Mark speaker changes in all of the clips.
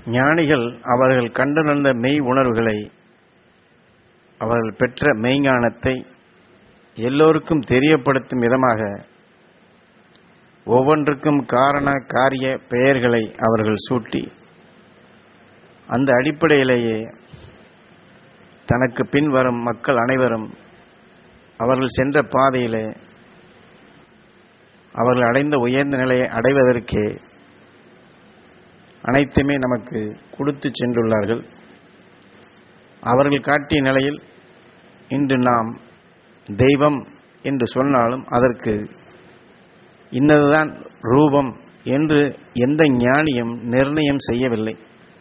Speaker 1: ஞானிகள் அவர்கள் கண்டுணர்ந்த மெய் உணர்வுகளை அவர்கள் பெற்ற மெய்ஞானத்தை எல்லோருக்கும் தெரியப்படுத்தும் விதமாக ஒவ்வொன்றுக்கும் காரண காரிய பெயர்களை அவர்கள் சூட்டி அந்த அடிப்படையிலேயே தனக்கு பின் வரும் மக்கள் அனைவரும் அவர்கள் சென்ற பாதையிலே அவர்கள் அடைந்த உயர்ந்த நிலையை அடைவதற்கே அனைத்துமே நமக்கு கொடுத்து சென்றுள்ளார்கள் அவர்கள் காட்டிய நிலையில் இன்று நாம் தெய்வம் என்று சொன்னாலும் அதற்கு இன்னதுதான் ரூபம் என்று எந்த ஞானியும் நிர்ணயம் செய்யவில்லை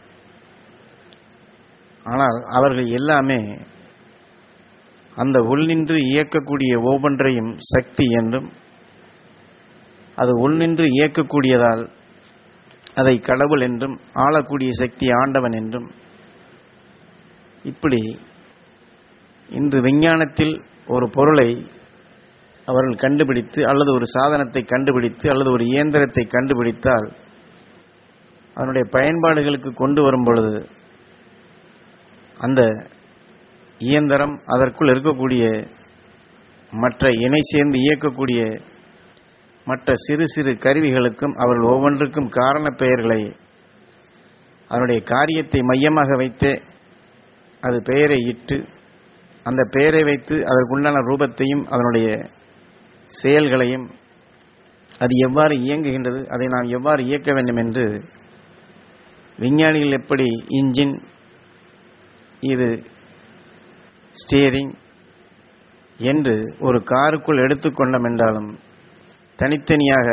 Speaker 1: ஆனால் அவர்கள் எல்லாமே அந்த உள்நின்று இயக்கக்கூடிய ஒவ்வொன்றையும் சக்தி என்றும் அது உள்நின்று இயக்கக்கூடியதால் அதை கடவுள் என்றும் ஆளக்கூடிய சக்தி ஆண்டவன் என்றும் இப்படி இன்று விஞ்ஞானத்தில் ஒரு பொருளை அவர்கள் கண்டுபிடித்து அல்லது ஒரு சாதனத்தை கண்டுபிடித்து அல்லது ஒரு இயந்திரத்தை கண்டுபிடித்தால் அதனுடைய பயன்பாடுகளுக்கு கொண்டு வரும் பொழுது அந்த இயந்திரம் அதற்குள் இருக்கக்கூடிய மற்ற இணை சேர்ந்து இயக்கக்கூடிய மற்ற சிறு சிறு கருவிகளுக்கும் அவர்கள் ஒவ்வொன்றுக்கும் காரண பெயர்களை அதனுடைய காரியத்தை மையமாக வைத்து அது பெயரை இட்டு அந்த பெயரை வைத்து அதற்குண்டான ரூபத்தையும் அதனுடைய செயல்களையும் அது எவ்வாறு இயங்குகின்றது அதை நாம் எவ்வாறு இயக்க வேண்டும் என்று விஞ்ஞானிகள் எப்படி இன்ஜின் இது ஸ்டியரிங் என்று ஒரு காருக்குள் எடுத்துக்கொண்டோம் என்றாலும் தனித்தனியாக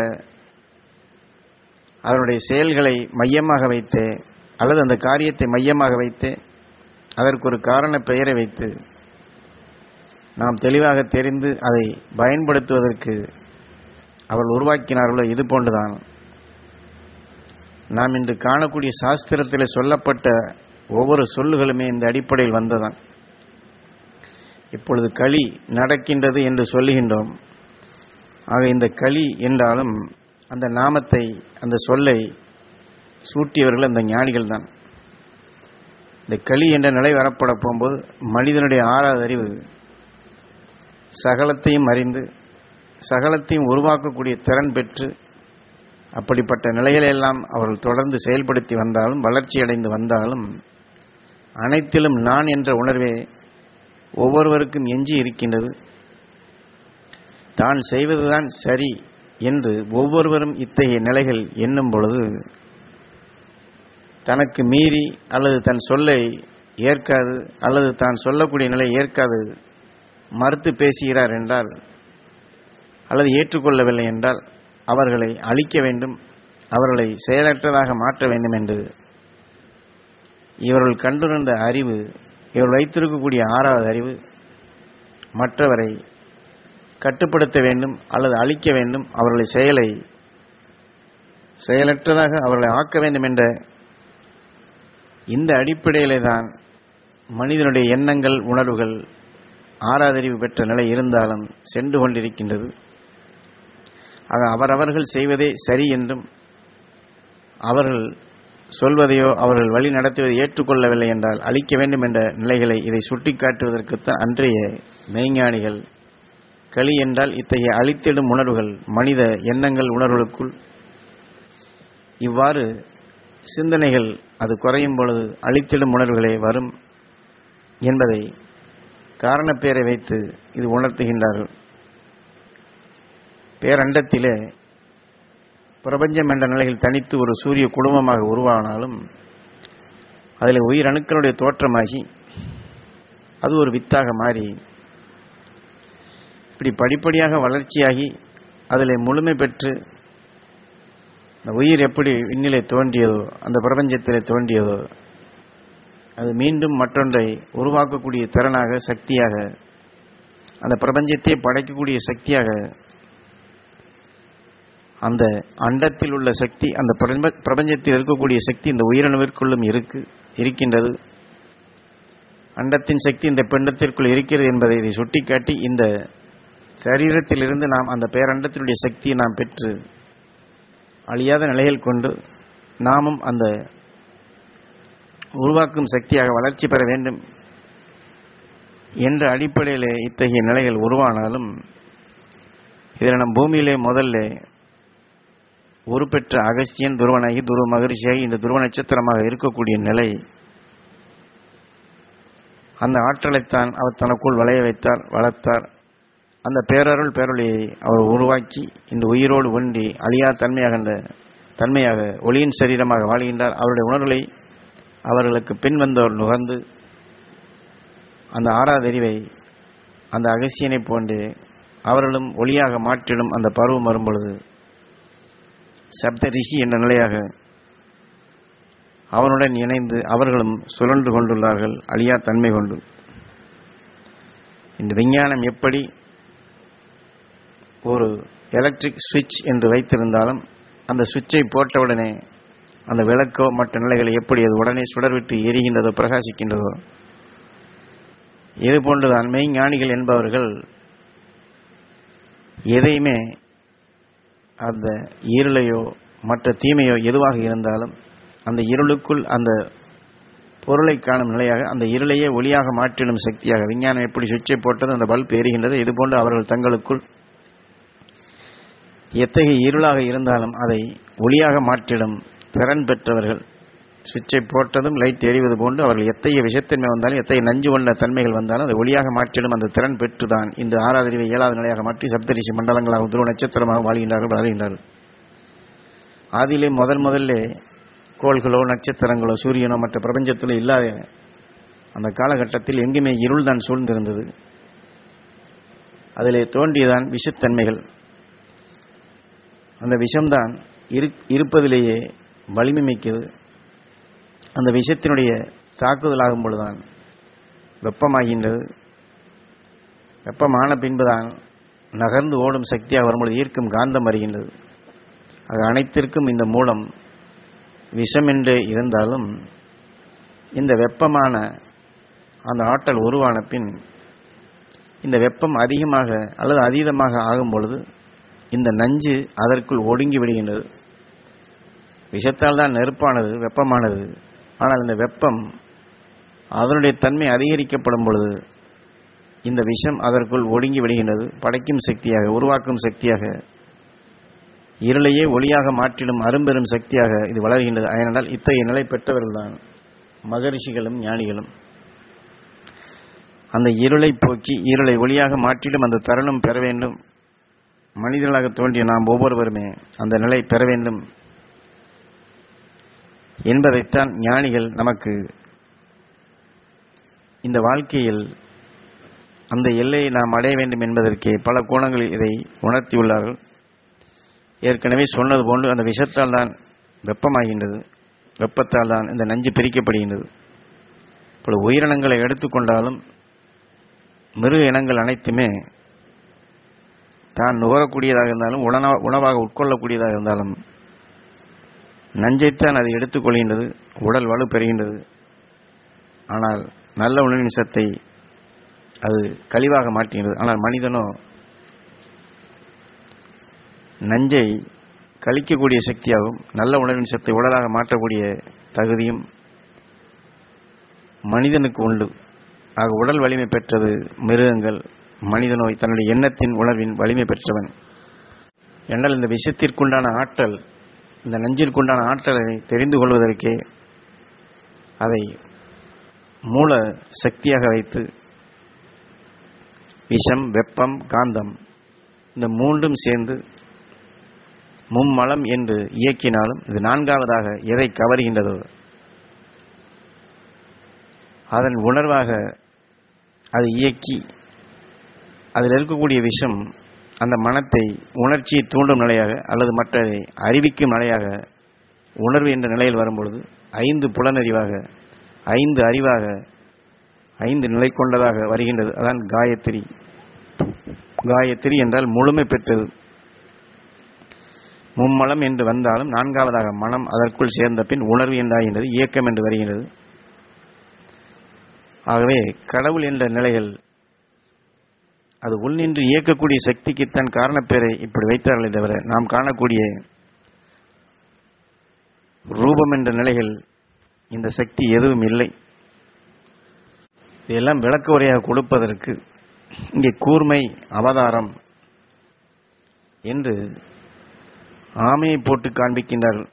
Speaker 1: அதனுடைய செயல்களை மையமாக வைத்து அல்லது அந்த காரியத்தை மையமாக வைத்து அதற்கு ஒரு காரண பெயரை வைத்து நாம் தெளிவாக தெரிந்து அதை பயன்படுத்துவதற்கு அவள் உருவாக்கினார்களோ இது போன்றுதான் நாம் இன்று காணக்கூடிய சாஸ்திரத்தில் சொல்லப்பட்ட ஒவ்வொரு சொல்லுகளுமே இந்த அடிப்படையில் வந்ததான் இப்பொழுது களி நடக்கின்றது என்று சொல்லுகின்றோம் ஆக இந்த களி என்றாலும் அந்த நாமத்தை அந்த சொல்லை சூட்டியவர்கள் அந்த ஞானிகள் தான் இந்த களி என்ற நிலை வரப்பட போகும்போது மனிதனுடைய ஆறாவது அறிவு சகலத்தையும் அறிந்து சகலத்தையும் உருவாக்கக்கூடிய திறன் பெற்று அப்படிப்பட்ட நிலைகளெல்லாம் அவர்கள் தொடர்ந்து செயல்படுத்தி வந்தாலும் வளர்ச்சி அடைந்து வந்தாலும் அனைத்திலும் நான் என்ற உணர்வே ஒவ்வொருவருக்கும் எஞ்சி இருக்கின்றது தான் செய்வதுதான் சரி என்று ஒவ்வொருவரும் இத்தகைய நிலைகள் எண்ணும் பொழுது தனக்கு மீறி அல்லது தன் சொல்லை ஏற்காது அல்லது தான் சொல்லக்கூடிய நிலை ஏற்காது மறுத்து பேசுகிறார் என்றால் அல்லது ஏற்றுக்கொள்ளவில்லை என்றால் அவர்களை அழிக்க வேண்டும் அவர்களை செயலற்றதாக மாற்ற வேண்டும் என்று இவர்கள் கண்டுணர்ந்த அறிவு இவர் வைத்திருக்கக்கூடிய ஆறாவது அறிவு மற்றவரை கட்டுப்படுத்த வேண்டும் அல்லது அழிக்க வேண்டும் அவர்களை செயலை செயலற்றதாக அவர்களை ஆக்க வேண்டும் என்ற இந்த அடிப்படையிலே தான் மனிதனுடைய எண்ணங்கள் உணர்வுகள் ஆறாதறிவு பெற்ற நிலை இருந்தாலும் சென்று கொண்டிருக்கின்றது ஆக அவரவர்கள் செய்வதே சரி என்றும் அவர்கள் சொல்வதையோ அவர்கள் வழி நடத்துவதை ஏற்றுக்கொள்ளவில்லை என்றால் அழிக்க வேண்டும் என்ற நிலைகளை இதை சுட்டிக்காட்டுவதற்குத்தான் அன்றைய மெய்ஞானிகள் களி என்றால் இத்தகைய அழித்திடும் உணர்வுகள் மனித எண்ணங்கள் உணர்வுகளுக்குள் இவ்வாறு சிந்தனைகள் அது குறையும் பொழுது அழித்திடும் உணர்வுகளே வரும் என்பதை காரணப்பேரை வைத்து இது உணர்த்துகின்றார்கள் பேரண்டத்திலே பிரபஞ்சம் என்ற நிலையில் தனித்து ஒரு சூரிய குடும்பமாக உருவானாலும் அதில் உயிரணுக்களுடைய தோற்றமாகி அது ஒரு வித்தாக மாறி இப்படி படிப்படியாக வளர்ச்சியாகி அதில் முழுமை பெற்று அந்த உயிர் எப்படி விண்ணிலே தோன்றியதோ அந்த பிரபஞ்சத்திலே தோன்றியதோ அது மீண்டும் மற்றொன்றை உருவாக்கக்கூடிய திறனாக சக்தியாக அந்த பிரபஞ்சத்தை படைக்கக்கூடிய சக்தியாக அந்த அண்டத்தில் உள்ள சக்தி அந்த பிரபஞ்சத்தில் இருக்கக்கூடிய சக்தி இந்த உயிரணுவிற்குள்ளும் இருக்கு இருக்கின்றது அண்டத்தின் சக்தி இந்த பெண்டத்திற்குள் இருக்கிறது என்பதை இதை சுட்டிக்காட்டி இந்த சரீரத்திலிருந்து நாம் அந்த பேரண்டத்தினுடைய சக்தியை நாம் பெற்று அழியாத நிலையில் கொண்டு நாமும் அந்த உருவாக்கும் சக்தியாக வளர்ச்சி பெற வேண்டும் என்ற அடிப்படையிலே இத்தகைய நிலைகள் உருவானாலும் இதில் நம் பூமியிலே முதல்ல உருப்பெற்ற அகஸ்தியன் துருவனாகி துருவ மகரிஷியாகி இந்த துருவ நட்சத்திரமாக இருக்கக்கூடிய நிலை அந்த ஆற்றலைத்தான் அவர் தனக்குள் வளைய வைத்தார் வளர்த்தார் அந்த பேரருள் பேரொழியை அவர் உருவாக்கி இந்த உயிரோடு ஒன்றி அழியா தன்மையாக அந்த தன்மையாக ஒளியின் சரீரமாக வாழ்கின்றார் அவருடைய உணர்வுகளை அவர்களுக்கு பின் வந்தவர் நுகர்ந்து அந்த ஆறாதறிவை அந்த அகசியனை போன்று அவர்களும் ஒளியாக மாற்றிடும் அந்த பருவம் வரும்பொழுது சப்த ரிஷி என்ற நிலையாக அவனுடன் இணைந்து அவர்களும் சுழன்று கொண்டுள்ளார்கள் அழியா தன்மை கொண்டு இந்த விஞ்ஞானம் எப்படி ஒரு எலக்ட்ரிக் சுவிட்ச் என்று வைத்திருந்தாலும் அந்த சுவிட்சை போட்டவுடனே அந்த விளக்கோ மற்ற நிலைகளை எப்படி அது உடனே சுடர்விட்டு எரிகின்றதோ பிரகாசிக்கின்றதோ இது போன்றுதான் மெய்ஞானிகள் என்பவர்கள் எதையுமே அந்த இருளையோ மற்ற தீமையோ எதுவாக இருந்தாலும் அந்த இருளுக்குள் அந்த பொருளை காணும் நிலையாக அந்த இருளையே ஒளியாக மாற்றிடும் சக்தியாக விஞ்ஞானம் எப்படி சுவிட்சை போட்டது அந்த பல்ப் எரிகின்றது இதுபோன்று அவர்கள் தங்களுக்குள் எத்தகைய இருளாக இருந்தாலும் அதை ஒளியாக மாற்றிடும் திறன் பெற்றவர்கள் சுவிட்சை போட்டதும் லைட் எரிவது போன்று அவர்கள் எத்தகைய விஷத்தன்மை வந்தாலும் எத்தகைய நஞ்சு கொண்ட தன்மைகள் வந்தாலும் அதை ஒளியாக மாற்றிடும் அந்த திறன் பெற்றுதான் இந்த ஆறாவது அறிவை ஏழாவது நிலையாக மாற்றி சப்தரிஷி மண்டலங்களாக துருவ நட்சத்திரமாக வாழ்கின்றார்கள் வளர்கின்றார்கள் ஆதியிலே முதல் முதல்ல கோள்களோ நட்சத்திரங்களோ சூரியனோ மற்ற பிரபஞ்சத்தில் இல்லாத அந்த காலகட்டத்தில் எங்குமே இருள் தான் சூழ்ந்திருந்தது அதிலே தோன்றியதான் விஷத்தன்மைகள் அந்த விஷம்தான் இரு இருப்பதிலேயே வலிமை மிக்கது அந்த விஷத்தினுடைய தாக்குதலாகும் பொழுதுதான் வெப்பமாகின்றது வெப்பமான பின்புதான் நகர்ந்து ஓடும் சக்தியாக வரும்பொழுது ஈர்க்கும் காந்தம் வருகின்றது அது அனைத்திற்கும் இந்த மூலம் விஷம் என்று இருந்தாலும் இந்த வெப்பமான அந்த ஆற்றல் உருவான பின் இந்த வெப்பம் அதிகமாக அல்லது அதீதமாக ஆகும் பொழுது இந்த நஞ்சு அதற்குள் ஒடுங்கி விடுகின்றது விஷத்தால் தான் நெருப்பானது வெப்பமானது ஆனால் இந்த வெப்பம் அதனுடைய தன்மை அதிகரிக்கப்படும் பொழுது இந்த விஷம் அதற்குள் ஒடுங்கி விடுகின்றது படைக்கும் சக்தியாக உருவாக்கும் சக்தியாக இருளையே ஒளியாக மாற்றிடும் அரும்பெரும் சக்தியாக இது வளர்கின்றது அதனால் இத்தகைய நிலை பெற்றவர்கள்தான் மகரிஷிகளும் ஞானிகளும் அந்த இருளை போக்கி இருளை ஒளியாக மாற்றிடும் அந்த தருணம் பெற வேண்டும் மனிதர்களாக தோன்றிய நாம் ஒவ்வொருவருமே அந்த நிலை பெற வேண்டும் என்பதைத்தான் ஞானிகள் நமக்கு இந்த வாழ்க்கையில் அந்த எல்லையை நாம் அடைய வேண்டும் என்பதற்கே பல கோணங்களில் இதை உணர்த்தியுள்ளார்கள் ஏற்கனவே சொன்னது போன்று அந்த விஷத்தால் தான் வெப்பமாகின்றது வெப்பத்தால் தான் இந்த நஞ்சு பிரிக்கப்படுகின்றது இப்பொழுது உயிரினங்களை எடுத்துக்கொண்டாலும் மிருக இனங்கள் அனைத்துமே தான் நுகரக்கூடியதாக இருந்தாலும் உணவா உணவாக உட்கொள்ளக்கூடியதாக இருந்தாலும் நஞ்சைத்தான் அது எடுத்துக்கொள்கின்றது உடல் வலு பெறுகின்றது ஆனால் நல்ல உணவின் சத்தை அது கழிவாக மாற்றுகின்றது ஆனால் மனிதனோ நஞ்சை கழிக்கக்கூடிய சக்தியாகவும் நல்ல உணவின் சத்தை உடலாக மாற்றக்கூடிய தகுதியும் மனிதனுக்கு உண்டு ஆக உடல் வலிமை பெற்றது மிருகங்கள் மனிதனோய் தன்னுடைய எண்ணத்தின் உணர்வின் வலிமை பெற்றவன் என்றால் இந்த விஷயத்திற்குண்டான ஆற்றல் இந்த நஞ்சிற்குண்டான ஆற்றலை தெரிந்து கொள்வதற்கே அதை மூல சக்தியாக வைத்து விஷம் வெப்பம் காந்தம் இந்த மூன்றும் சேர்ந்து மும்மலம் என்று இயக்கினாலும் இது நான்காவதாக எதை கவர்கின்றதோ அதன் உணர்வாக அது இயக்கி அதில் இருக்கக்கூடிய விஷம் அந்த மனத்தை உணர்ச்சியை தூண்டும் நிலையாக அல்லது மற்றதை அறிவிக்கும் நிலையாக உணர்வு என்ற நிலையில் வரும்பொழுது ஐந்து புலனறிவாக ஐந்து அறிவாக ஐந்து நிலை கொண்டதாக வருகின்றது அதான் காயத்ரி காயத்ரி என்றால் முழுமை பெற்றது மும்மலம் என்று வந்தாலும் நான்காவதாக மனம் அதற்குள் சேர்ந்த பின் உணர்வு என்றாகின்றது இயக்கம் என்று வருகின்றது ஆகவே கடவுள் என்ற நிலைகள் அது உள்நின்று இயக்கக்கூடிய சக்திக்குத்தான் காரணப்பேரை இப்படி வைத்தார்களே தவிர நாம் காணக்கூடிய ரூபம் என்ற நிலைகள் இந்த சக்தி எதுவும் இல்லை இதெல்லாம் விளக்க உரையாக கொடுப்பதற்கு இங்கே கூர்மை அவதாரம் என்று ஆமையை போட்டு காண்பிக்கின்றார்கள்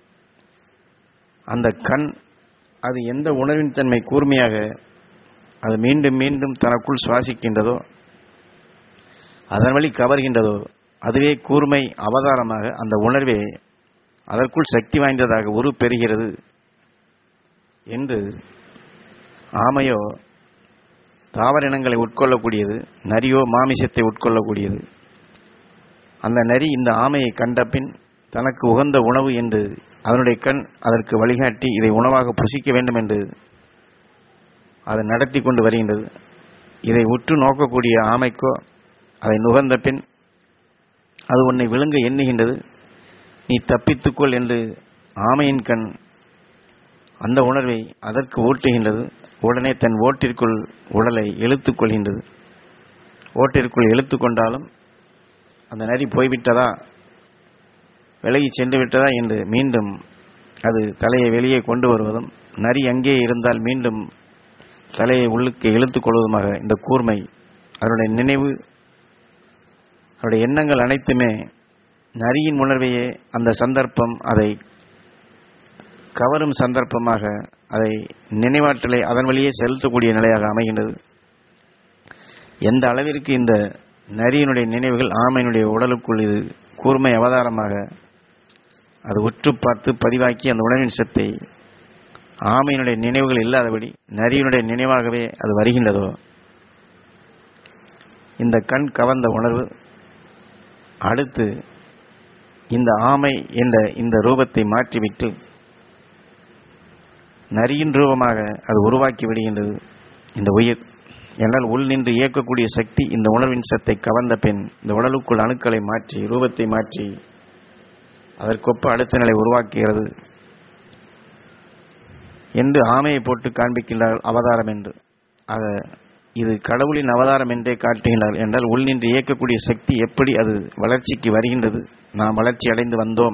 Speaker 1: அந்த கண் அது எந்த உணர்வின் தன்மை கூர்மையாக அது மீண்டும் மீண்டும் தனக்குள் சுவாசிக்கின்றதோ அதன் வழி கவர்கின்றதோ அதுவே கூர்மை அவதாரமாக அந்த உணர்வே அதற்குள் சக்தி வாய்ந்ததாக உரு பெறுகிறது என்று ஆமையோ தாவர இனங்களை உட்கொள்ளக்கூடியது நரியோ மாமிசத்தை உட்கொள்ளக்கூடியது அந்த நரி இந்த ஆமையை கண்ட பின் தனக்கு உகந்த உணவு என்று அதனுடைய கண் அதற்கு வழிகாட்டி இதை உணவாக புசிக்க வேண்டும் என்று அதை நடத்தி கொண்டு வருகின்றது இதை உற்று நோக்கக்கூடிய ஆமைக்கோ அதை நுகர்ந்த பின் அது உன்னை விழுங்க எண்ணுகின்றது நீ தப்பித்துக்கொள் என்று ஆமையின் கண் அந்த உணர்வை அதற்கு ஊட்டுகின்றது உடனே தன் ஓட்டிற்குள் உடலை இழுத்துக் கொள்கின்றது ஓட்டிற்குள் இழுத்து கொண்டாலும் அந்த நரி போய்விட்டதா விலகி சென்று விட்டதா என்று மீண்டும் அது தலையை வெளியே கொண்டு வருவதும் நரி அங்கே இருந்தால் மீண்டும் தலையை உள்ளுக்கு இழுத்துக் கொள்வதுமாக இந்த கூர்மை அதனுடைய நினைவு அவருடைய எண்ணங்கள் அனைத்துமே நரியின் உணர்வையே அந்த சந்தர்ப்பம் அதை கவரும் சந்தர்ப்பமாக அதை நினைவாற்றலை அதன் வழியே செலுத்தக்கூடிய நிலையாக அமைகின்றது எந்த அளவிற்கு இந்த நரியினுடைய நினைவுகள் ஆமையினுடைய உடலுக்குள் இது கூர்மை அவதாரமாக அது உற்று பார்த்து பதிவாக்கி அந்த உணவின் சத்தை ஆமையினுடைய நினைவுகள் இல்லாதபடி நரியினுடைய நினைவாகவே அது வருகின்றதோ இந்த கண் கவர்ந்த உணர்வு அடுத்து இந்த ஆமை என்ற இந்த ரூபத்தை மாற்றிவிட்டு நரியின் ரூபமாக அது உருவாக்கி விடுகின்றது இந்த உயிர் என்றால் உள் நின்று இயக்கக்கூடிய சக்தி இந்த உணர்வின் சத்தை கவர்ந்த பின் இந்த உடலுக்குள் அணுக்களை மாற்றி ரூபத்தை மாற்றி அதற்கொப்ப அடுத்த நிலை உருவாக்குகிறது என்று ஆமையை போட்டு காண்பிக்கின்றார்கள் அவதாரம் என்று ஆக இது கடவுளின் அவதாரம் என்றே காட்டுகின்றார் என்றால் உள் நின்று இயக்கக்கூடிய சக்தி எப்படி அது வளர்ச்சிக்கு வருகின்றது நாம் வளர்ச்சி அடைந்து வந்தோம்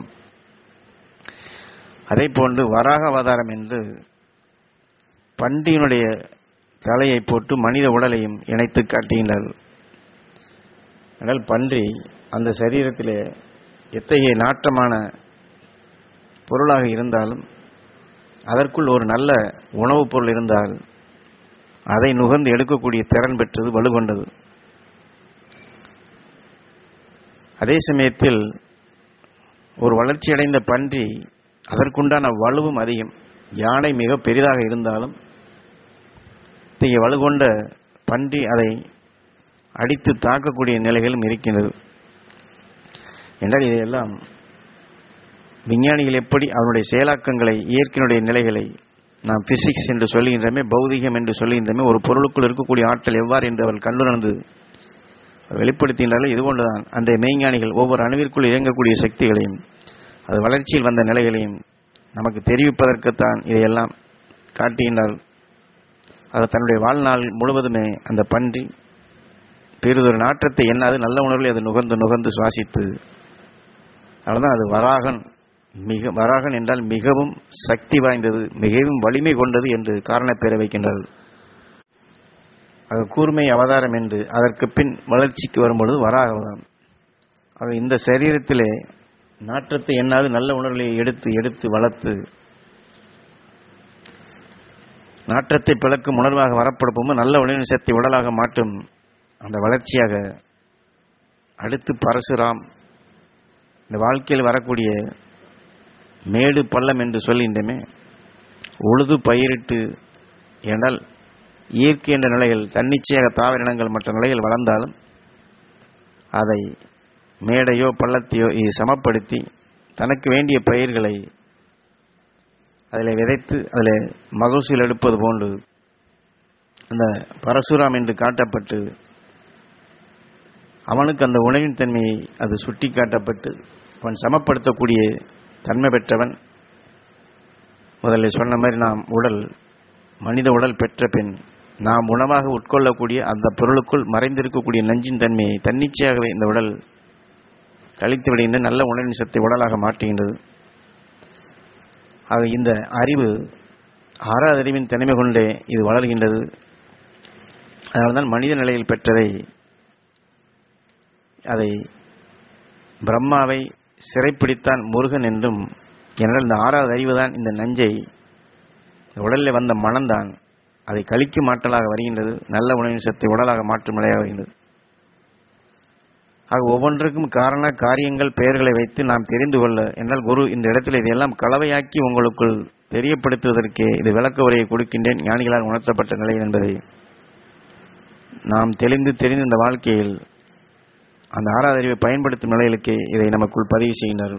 Speaker 1: அதே போன்று வராக அவதாரம் என்று பண்டியினுடைய தலையை போட்டு மனித உடலையும் இணைத்து காட்டுகின்றார்கள் ஆனால் பன்றி அந்த சரீரத்திலே எத்தகைய நாட்டமான பொருளாக இருந்தாலும் அதற்குள் ஒரு நல்ல உணவுப் பொருள் இருந்தால் அதை நுகர்ந்து எடுக்கக்கூடிய திறன் பெற்றது வலுகொண்டது அதே சமயத்தில் ஒரு வளர்ச்சியடைந்த பன்றி அதற்குண்டான வலுவும் அதிகம் யானை மிக பெரிதாக இருந்தாலும் இத்தகைய வலுகொண்ட பன்றி அதை அடித்து தாக்கக்கூடிய நிலைகளும் இருக்கின்றது என்றால் இதையெல்லாம் விஞ்ஞானிகள் எப்படி அவனுடைய செயலாக்கங்களை இயற்கையினுடைய நிலைகளை நாம் பிசிக்ஸ் என்று சொல்லுகின்றமே பௌதிகம் என்று சொல்லுகின்றமே ஒரு பொருளுக்குள் இருக்கக்கூடிய ஆற்றல் எவ்வாறு என்று அவர்கள் கண்டுணர்ந்து வெளிப்படுத்துகின்றார்கள் இதுபோன்றுதான் அந்த மெய்ஞானிகள் ஒவ்வொரு அணுவிற்குள் இயங்கக்கூடிய சக்திகளையும் அது வளர்ச்சியில் வந்த நிலைகளையும் நமக்கு தெரிவிப்பதற்குத்தான் இதையெல்லாம் காட்டுகின்றார்கள் அது தன்னுடைய வாழ்நாள் முழுவதுமே அந்த பன்றி பெரிதொரு நாற்றத்தை எண்ணாது நல்ல உணர்வில் அது நுகர்ந்து நுகர்ந்து சுவாசித்து அதனால்தான் அது வராகன் மிக வராகன் என்றால் மிகவும் சக்தி வாய்ந்தது மிகவும் வலிமை கொண்டது என்று காரணப் பெற வைக்கின்றார்கள் அது கூர்மை அவதாரம் என்று அதற்கு பின் வளர்ச்சிக்கு வரும்பொழுது வராக அவதாரம் ஆக இந்த சரீரத்திலே நாற்றத்தை எண்ணாது நல்ல உணர்வுகளை எடுத்து எடுத்து வளர்த்து நாற்றத்தை பிளக்கும் உணர்வாக வரப்படும்போது நல்ல உணர்வின் சக்தி உடலாக மாற்றும் அந்த வளர்ச்சியாக அடுத்து பரசுராம் இந்த வாழ்க்கையில் வரக்கூடிய மேடு பள்ளம் என்று சொல்கின்றமே உழுது பயிரிட்டு என்றால் இயற்கை என்ற நிலைகள் தன்னிச்சையாக தாவரினங்கள் மற்ற நிலைகள் வளர்ந்தாலும் அதை மேடையோ பள்ளத்தையோ இது சமப்படுத்தி தனக்கு வேண்டிய பயிர்களை அதில் விதைத்து அதில் மகசூல் எடுப்பது போன்று அந்த பரசுராம் என்று காட்டப்பட்டு அவனுக்கு அந்த உணவின் தன்மையை அது சுட்டி காட்டப்பட்டு அவன் சமப்படுத்தக்கூடிய தன்மை பெற்றவன் முதலில் சொன்ன மாதிரி நாம் உடல் மனித உடல் பெற்ற பின் நாம் உணவாக உட்கொள்ளக்கூடிய அந்த பொருளுக்குள் மறைந்திருக்கக்கூடிய நஞ்சின் தன்மையை தன்னிச்சையாகவே இந்த உடல் கழித்து விடுகின்ற நல்ல உணவின் சத்தை உடலாக மாற்றுகின்றது ஆக இந்த அறிவு ஆறாவது அறிவின் தனிமை கொண்டே இது வளர்கின்றது அதனால்தான் மனித நிலையில் பெற்றதை அதை பிரம்மாவை சிறைப்பிடித்தான் முருகன் என்றும் ஏனென்றால் இந்த ஆறாவது அறிவுதான் இந்த நஞ்சை உடலில் வந்த மனம்தான் அதை கழிக்கும் ஆற்றலாக வருகின்றது நல்ல உணவின் சத்தை உடலாக மாற்றும் நிலையாக வருகின்றது ஆக ஒவ்வொன்றுக்கும் காரண காரியங்கள் பெயர்களை வைத்து நாம் தெரிந்து கொள்ள என்றால் குரு இந்த இடத்தில் இதையெல்லாம் கலவையாக்கி உங்களுக்குள் தெரியப்படுத்துவதற்கே இது விளக்க உரையை கொடுக்கின்றேன் ஞானிகளால் உணர்த்தப்பட்ட நிலை என்பதை நாம் தெளிந்து தெரிந்து இந்த வாழ்க்கையில் அந்த ஆறாவது அறிவை பயன்படுத்தும் நிலைகளுக்கு இதை நமக்குள் பதிவு செய்கின்றார்கள்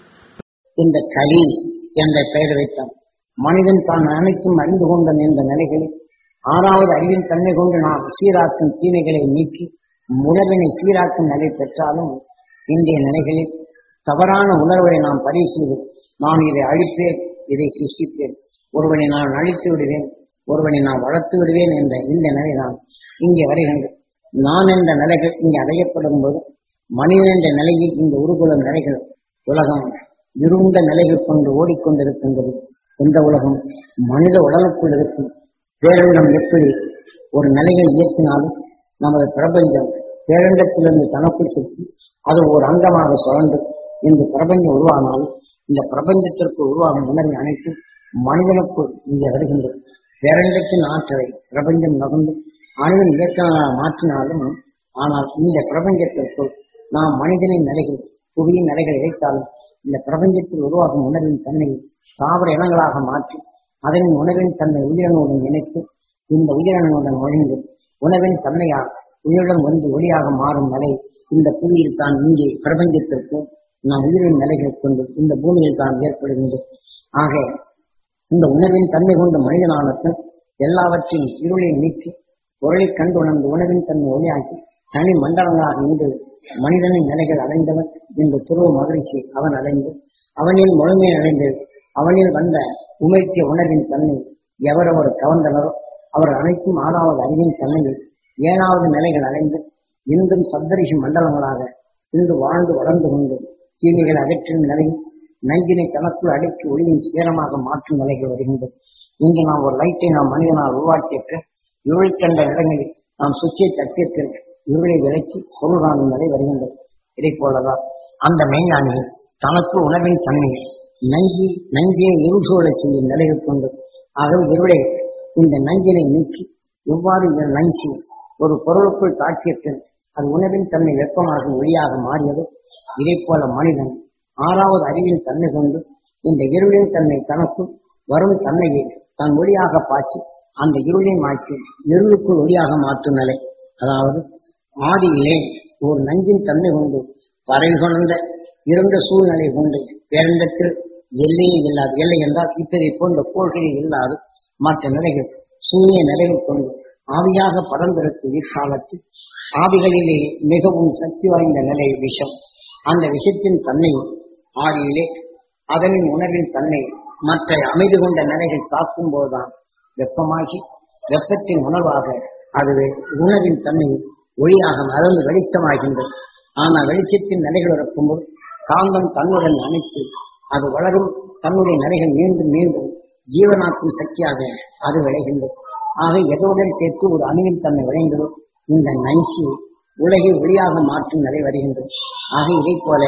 Speaker 2: இந்த கலி என்ற பெயர் வைத்தார் மனிதன் தான் அனைத்தும் அறிந்து கொண்டன் என்ற நிலைகளில் ஆறாவது அறிவின் தன்மை கொண்டு நாம் சீராக்கும் தீமைகளை நீக்கி உணர்வினை சீராக்கும் நிலை பெற்றாலும் இன்றைய நிலைகளில் தவறான உணர்வை நாம் பதிவு செய்து நான் இதை அழிப்பேன் இதை சிருஷ்டிப்பேன் ஒருவனை நான் அழித்து விடுவேன் ஒருவனை நான் வளர்த்து விடுவேன் என்ற இந்த நிலைதான் இங்கே வருகின்றது நான் என்ற நிலைகள் இங்கே அடையப்படும் போது மனிதன் என்ற நிலையில் இந்த உருகுலம் நிலைகள் உலகம் இருண்ட நிலைகள் கொண்டு ஓடிக்கொண்டிருக்கின்றது இந்த உலகம் மனித உடலுக்குள் இருக்கும் பேரண்டம் எப்படி ஒரு நிலையை இயக்கினாலும் நமது பிரபஞ்சம் பேரண்டத்திலிருந்து தனக்குள் செலுத்தி அது ஒரு அங்கமாக சுழன்று இந்த பிரபஞ்சம் உருவானாலும் இந்த பிரபஞ்சத்திற்கு உருவாகும் உணர்வு அனைத்தும் மனிதனுக்குள் இங்கே வருகின்றது பேரண்டத்தின் ஆற்றலை பிரபஞ்சம் நகர்ந்து மனிதன் இயக்கங்களாக மாற்றினாலும் ஆனால் இந்த பிரபஞ்சத்திற்குள் நாம் மனிதனின் நிலைகள் புவியின் நிலைகளை இழைத்தாலும் இந்த பிரபஞ்சத்தில் உருவாகும் உணர்வின் தன்மையை தாவர இனங்களாக மாற்றி அதனின் உணர்வின் தன்மை உயிரணுடன் இணைத்து இந்த உயிரணுடன் ஒழிந்து உணவின் தன்மையாக உயிருடன் வந்து ஒளியாக மாறும் நிலை இந்த புவியில் தான் இங்கே பிரபஞ்சத்திற்கும் நாம் உயிரின் நிலைகள் கொண்டு இந்த பூமியில் தான் ஏற்படுகின்றது ஆக இந்த உணர்வின் தன்மை கொண்ட மனிதனானது எல்லாவற்றையும் இருளை நீக்கி பொருளை கண்டு உணர்ந்து உணவின் தன்மை ஒளியாக்கி தனி மண்டலங்களாக இன்று மனிதனின் நிலைகள் அடைந்தவன் என்று துருவ மகிழ்ச்சி அவன் அடைந்து அவனின் முழுமை அடைந்து அவனில் வந்த உமைக்கிய உணர்வின் தன்மை எவரவர் கவர்ந்தனரோ அவர் அனைத்தும் ஆறாவது அறிவின் தன்மையில் ஏழாவது நிலைகள் அடைந்து இன்றும் சப்தரிஷி மண்டலங்களாக இன்று வாழ்ந்து வளர்ந்து கொண்டு தீமைகளை அகற்றும் நிலையில் நஞ்சினை தனக்குள் அடக்கி ஒளியின் சேரமாக மாற்றும் நிலைகள் வருகின்றது இங்கு நாம் ஒரு லைட்டை நாம் மனிதனால் உருவாக்கியிருக்க இருள் கண்ட இடங்களில் நாம் சுவிட்சை தட்டியிருக்க இருளை விலக்கி பொருள் காணும் நிலை வருகின்றது இதை போலதான் அந்த மெய்ஞானிகள் தனக்கு உணவின் தன்மை நஞ்சி நஞ்சியை இருள் சூழலை செய்யும் நிலைகள் கொண்டு ஆகவே இருளை இந்த நஞ்சினை நீக்கி எவ்வாறு இந்த நஞ்சி ஒரு பொருளுக்குள் தாக்கியது அது உணவின் தன்மை வெப்பமாக ஒளியாக மாறியது இதை போல மனிதன் ஆறாவது அறிவின் தன்மை கொண்டு இந்த இருளின் தன்மை தனக்குள் வரும் தன்மையை தன் ஒளியாக பாய்ச்சி அந்த இருளை மாற்றி இருளுக்குள் ஒளியாக மாற்றும் நிலை அதாவது ஆதியிலே ஒரு நஞ்சின் தன்மை கொண்டு பறவை கொண்ட இருண்ட சூழ்நிலை கொண்டு பேரண்டத்தில் எல்லையே இல்லாது எல்லை என்றால் இத்தனை போன்ற கோள்களே இல்லாது மற்ற நிலைகள் சூரிய நிலைகள் கொண்டு ஆவியாக படர்ந்திருக்கும் இக்காலத்தில் ஆவிகளிலே மிகவும் சக்தி வாய்ந்த நிலை விஷம் அந்த விஷத்தின் தன்மை ஆடியிலே அதனின் உணர்வின் தன்மை மற்ற அமைதி கொண்ட நிலைகள் தாக்கும் போதுதான் வெப்பமாகி வெப்பத்தின் உணர்வாக அதுவே உணவின் தன்மை ஒளியாக அதாவது வெளிச்சமாகின்றது ஆனால் வெளிச்சத்தின் நிலைகள் இருக்கும்போது காந்தம் தன்னுடன் அணைத்து அது வளரும் தன்னுடைய நிலைகள் மீண்டும் மீண்டும் ஜீவனாக்கும் சக்தியாக அது விளைகின்றது ஆக எதோடன் சேர்த்து ஒரு அணுவின் தன்மை விளைந்ததோ இந்த நஞ்சி உலகை ஒளியாக மாற்றும் நிலை வருகின்றது ஆக இதை போல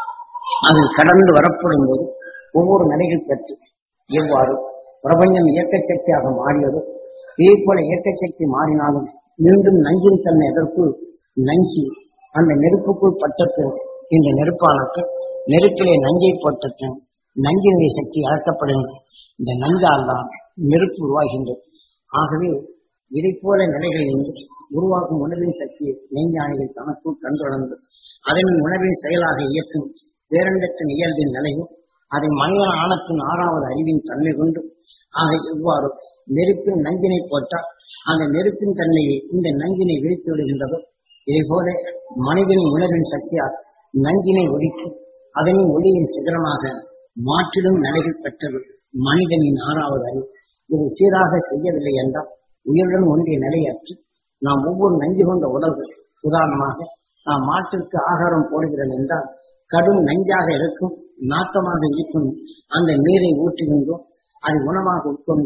Speaker 2: அது கடந்து வரப்படும் போது ஒவ்வொரு நிலைகள் பெற்று எவ்வாறு பிரபஞ்சம் இயக்க சக்தியாக மாறியதோ இதே போல இயக்க சக்தி மாறினாலும் மீண்டும் நஞ்சின் தன்மை எதற்குள் நஞ்சி அந்த நெருப்புக்குள் பட்டது இந்த நெருப்பானது நெருப்பிலே நஞ்சை போட்டது நஞ்சினுடைய சக்தி அழக்கப்படுகிறது இந்த நஞ்சால் தான் நெருப்பு உருவாகின்றது ஆகவே இதை போல நிலைகளிலிருந்து உருவாக்கும் உணர்வின் சக்தியை மெய்ஞானிகள் தனக்குள் கண்டுணர்ந்து அதன் உணர்வின் செயலாக இயக்கும் பேரண்டத்தின் இயல்பின் நிலையும் அதை மனித ஆணத்தின் ஆறாவது அறிவின் தன்மை கொண்டு ஆக எவ்வாறு நெருப்பின் நஞ்சினை போட்டால் அந்த நெருப்பின் தன்மையை இந்த நஞ்சினை விழித்து விடுகின்றதோ இதே போல மனிதனின் உணர்வின் சக்தியால் நஞ்சினை ஒழித்து அதனின் ஒளியின் சிகரமாக மாற்றிடும் நிலைகள் பெற்றது மனிதனின் ஆறாவது அறிவு இதை சீராக செய்யவில்லை என்றால் உயிருடன் ஒன்றிய நிலையற்று நாம் ஒவ்வொரு நஞ்சு கொண்ட உடல்கள் உதாரணமாக நாம் மாட்டிற்கு ஆகாரம் போடுகிறோம் என்றால் கடும் நஞ்சாக இருக்கும் நாட்டமாக இருக்கும் அந்த நீரை ஊற்றுகின்றோம் அதை உணவாக உட்கொண்டோம்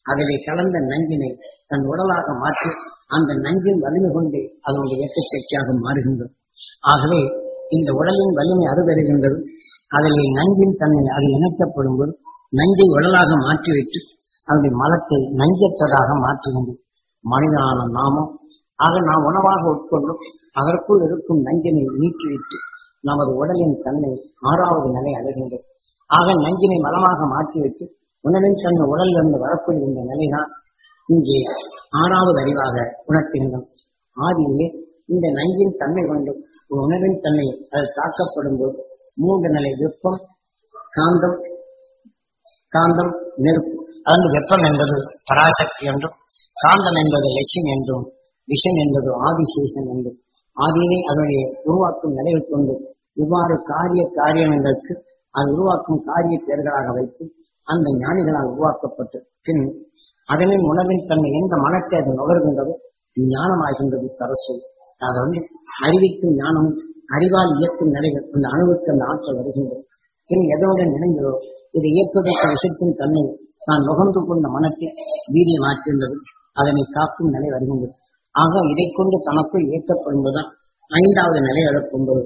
Speaker 2: அதிலே கலந்த நஞ்சினை தன் உடலாக மாற்றி அந்த நஞ்சின் வலிமை கொண்டு அதனுடைய இயக்க சக்தியாக மாறுகின்றது ஆகவே இந்த உடலின் வலிமை அறுபெறுகின்றது அதில் நஞ்சின் தன்மை அதில் இணைக்கப்படும் போது நஞ்சை உடலாக மாற்றிவிட்டு அதனுடைய மலத்தை நஞ்சற்றதாக மாற்றுகின்றது மனிதனான நாமும் ஆக நாம் உணவாக உட்கொள்ளும் அதற்குள் இருக்கும் நஞ்சினை நீக்கிவிட்டு நமது உடலின் தன்மை ஆறாவது நிலை அடைகின்றது ஆக நஞ்சினை மலமாக மாற்றிவிட்டு உணவின் தன்மை உடலிலிருந்து வரக்கூடிய இந்த நிலைதான் இங்கே ஆறாவது அறிவாக உணர்த்துகின்றோம் ஆதியிலே இந்த நஞ்சின் தன்மை கொண்டு ஒரு உணவின் தன்மை அது தாக்கப்படும் போது மூன்று நிலை வெப்பம் காந்தம் காந்தம் நெருப்பு அந்த வெப்பம் என்பது பராசக்தி என்றும் காந்தம் என்பது லட்சியம் என்றும் விஷம் என்பது ஆதிசேஷன் என்றும் ஆதியினை அதனுடைய உருவாக்கும் நிலையில் கொண்டு இவ்வாறு காரிய காரியங்களுக்கு அது உருவாக்கும் காரிய பெயர்களாக வைத்து அந்த ஞானிகளால் உருவாக்கப்பட்டு பின் அதனின் உணவின் தன்மை எந்த மனத்தை அது நுகர்கின்றதோ ஞானமாகின்றது சரஸ்வதி அது வந்து அறிவிக்கும் ஞானம் அறிவால் இயக்கும் நிலைகள் அந்த அணுவுக்கு அந்த ஆற்றல் வருகின்றது பின் எதனுடன் இணைந்ததோ இதை இயக்குவதற்கு விஷத்தின் தன்மை நான் நுகர்ந்து கொண்ட மனத்தை வீரியமாக்கின்றது அதனை காக்கும் நிலை வருகின்றது ஆக இதை கொண்டு தனக்குள் இயக்கப்படுவதுதான் ஐந்தாவது நிலை எழப்பொன்பது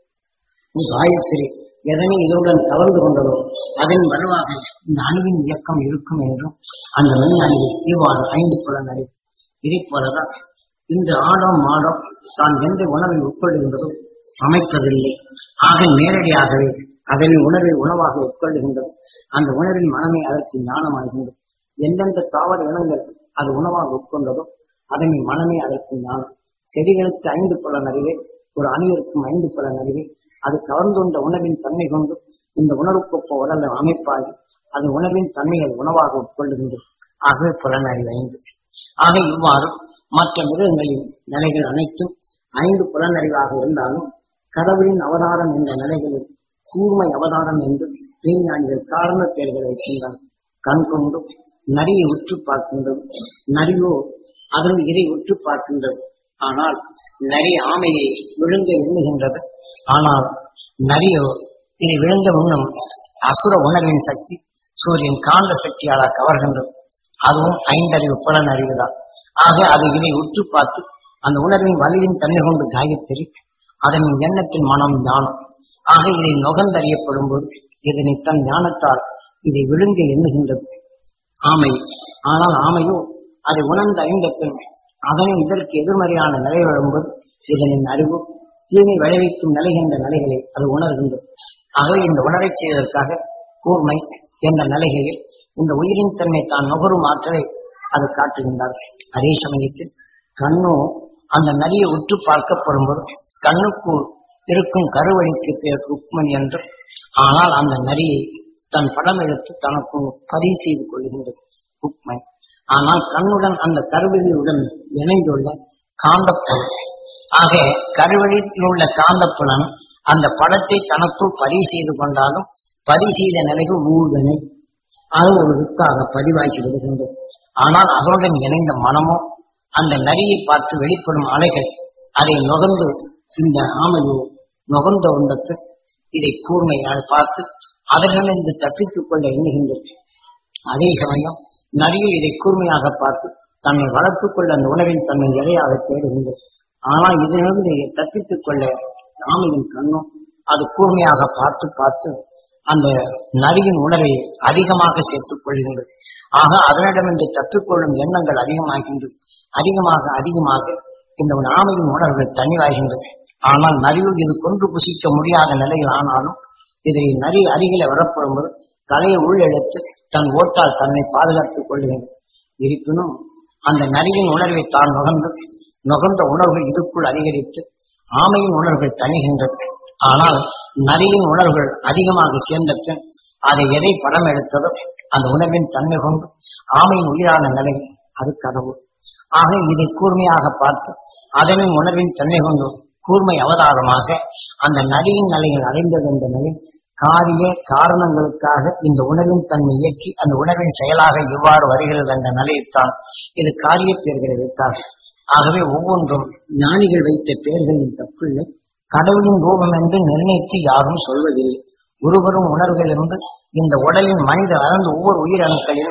Speaker 2: காயத்ரி எதனை இதனுடன் கலந்து கொண்டதோ அதன் வரவாக இந்த அணுவின் இயக்கம் இருக்கும் என்றும் அந்த விஞ்ஞானிகள் இவ்வாறு ஐந்து புலன் அறிவு இதை போலதான் இன்று ஆடோ மாடோ தான் எந்த உணவை உட்கொள்கின்றதோ சமைப்பதில்லை ஆக நேரடியாகவே அதனை உணவை உணவாக உட்கொள்ளுகின்றது அந்த உணவின் மனமே அதற்கு ஞானமாகின்றது எந்தெந்த தாவர இனங்கள் அது உணவாக உட்கொண்டதோ அதனை மனமே அதற்கு ஞானம் செடிகளுக்கு ஐந்து புலன் அறிவே ஒரு அணியிருக்கும் ஐந்து புலன் அறிவே அது கவர்ந்துண்ட உணவின் தன்மை கொண்டு இந்த உணர்வுக்கொப்ப உடல் அமைப்பாகி அது உணவின் தன்மையை உணவாக உட்கொள்ளுகின்றது ஆகவே புலனறிவு ஐந்து ஆக இவ்வாறு மற்ற மிருகங்களின் நிலைகள் அனைத்தும் ஐந்து புலனறிவாக இருந்தாலும் கடவுளின் அவதாரம் என்ற நிலைகளில் கூர்மை அவதாரம் என்று விஞ்ஞானிகள் காரண பெயர்களை வைக்கின்றனர் கண் கொண்டு நரியை உற்று பார்க்கின்றது நரியோ அதன் இதை உற்று பார்க்கின்றது ஆனால் நரி ஆமையை விழுங்க எண்ணுகின்றது ஆனால் நரியோ இதை விழுந்த உண்ணும் அசுர உணர்வின் சக்தி சூரியன் காந்த சக்தியால கவர்கின்றது அதுவும் ஐந்தறிவு புலன் அறிவுதான் ஆக அது இதை உற்று பார்த்து அந்த உணர்வின் வலிவின் தன்மை கொண்டு காயத்தெறி அதன் எண்ணத்தின் மனம் ஞானம் ஆக இதை நுகர்ந்தறியப்படும் போது இதனை தன் ஞானத்தால் இதை விழுங்க எண்ணுகின்றது ஆமை ஆனால் ஆமையோ அதை உணர்ந்து அறிந்த பின் அதனை இதற்கு எதிர்மறையான நிலை வரும்போது இதனின் அறிவு தீமை விளைவிக்கும் நிலை என்ற நிலைகளை அது உணர்கின்றது ஆகவே இந்த உணரச் செய்வதற்காக கூர்மை என்ற நிலைகளில் இந்த உயிரின் தன்மை தான் நுகரும் ஆற்றலை அது காட்டுகின்றார்கள் அதே சமயத்தில் கண்ணோ அந்த நரியை உற்று பார்க்கப்படும் போது கண்ணுக்குள் இருக்கும் கருவழிக்கு பேர் ருக்மணி என்று ஆனால் அந்த நரியை தன் படம் எடுத்து தனக்கு பதிவு செய்து கொள்கின்றது ருக்மணி ஆனால் கண்ணுடன் அந்த கருவழியுடன் இணைந்துள்ள காந்தப்புலம் ஆக கருவழியில் உள்ள காந்தப்புலன் அந்த படத்தை தனக்குள் பதிவு செய்து கொண்டாலும் பதிவு செய்த நிலைகள் ஊழ்வினை அது ஒரு வித்தாக பதிவாகி விடுகின்றது ஆனால் அதனுடன் இணைந்த மனமோ அந்த நரியை பார்த்து வெளிப்படும் அலைகள் அதை நுகர்ந்து இந்த ஆமையோ நுகர்ந்த உண்டத்து இதை கூர்மையால் பார்த்து அதனிலிருந்து தப்பித்துக் கொள்ள எண்ணுகின்றது அதே சமயம் நரியில் இதை கூர்மையாக பார்த்து தன்னை வளர்த்துக் கொள்ள அந்த உணவின் தன்னை இடையாக தேடுகின்றது ஆனால் இதிலிருந்து தப்பித்துக் கொள்ள ஆமையின் கண்ணும் அது கூர்மையாக பார்த்து பார்த்து அந்த நரியின் உணவை அதிகமாக சேர்த்துக் கொள்கின்றது ஆக அதனிடமிருந்து தப்பிக்கொள்ளும் எண்ணங்கள் அதிகமாகின்றது அதிகமாக அதிகமாக இந்த ஆமையின் உணர்வுகள் தனிவாகின்றது ஆனால் நரியுள் இது கொன்று புசிக்க முடியாத நிலையில் ஆனாலும் இதை நரி அருகில வரப்படும்போது தலையை உள்ளெடுத்து தன் ஓட்டால் தன்னை பாதுகாத்துக் கொள்கின்றது இருப்பினும் அந்த நரியின் உணர்வை தான் நுகர்ந்து நுகர்ந்த உணர்வுகள் இதுக்குள் அதிகரித்து ஆமையின் உணர்வுகள் தணிகின்றது ஆனால் நரியின் உணர்வுகள் அதிகமாக சேர்ந்த பின் அதை எதை படம் எடுத்ததோ அந்த உணர்வின் தன்மை கொண்டு ஆமையின் உயிரான நிலை அது கடவுள் ஆக இதை கூர்மையாக பார்த்து அதனின் உணர்வின் தன்மை கொண்டு கூர்மை அவதாரமாக அந்த நரியின் நிலைகள் அடைந்தது என்ற நிலை காரிய காரணங்களுக்காக இந்த உணர்வின் தன்மை இயக்கி அந்த உணர்வின் செயலாக எவ்வாறு வருகிறது என்ற நிலையைத்தான் இது காரிய பெயர்களை வைத்தார் ஆகவே ஒவ்வொன்றும் ஞானிகள் வைத்த பெயர்களின் தப்பில்லை கடவுளின் ரூபம் என்று நிர்ணயித்து யாரும் சொல்வதில்லை ஒருவரும் உணர்வுகளிலிருந்து இந்த உடலின் மனித அறந்து ஒவ்வொரு உயிரணுக்களிலும்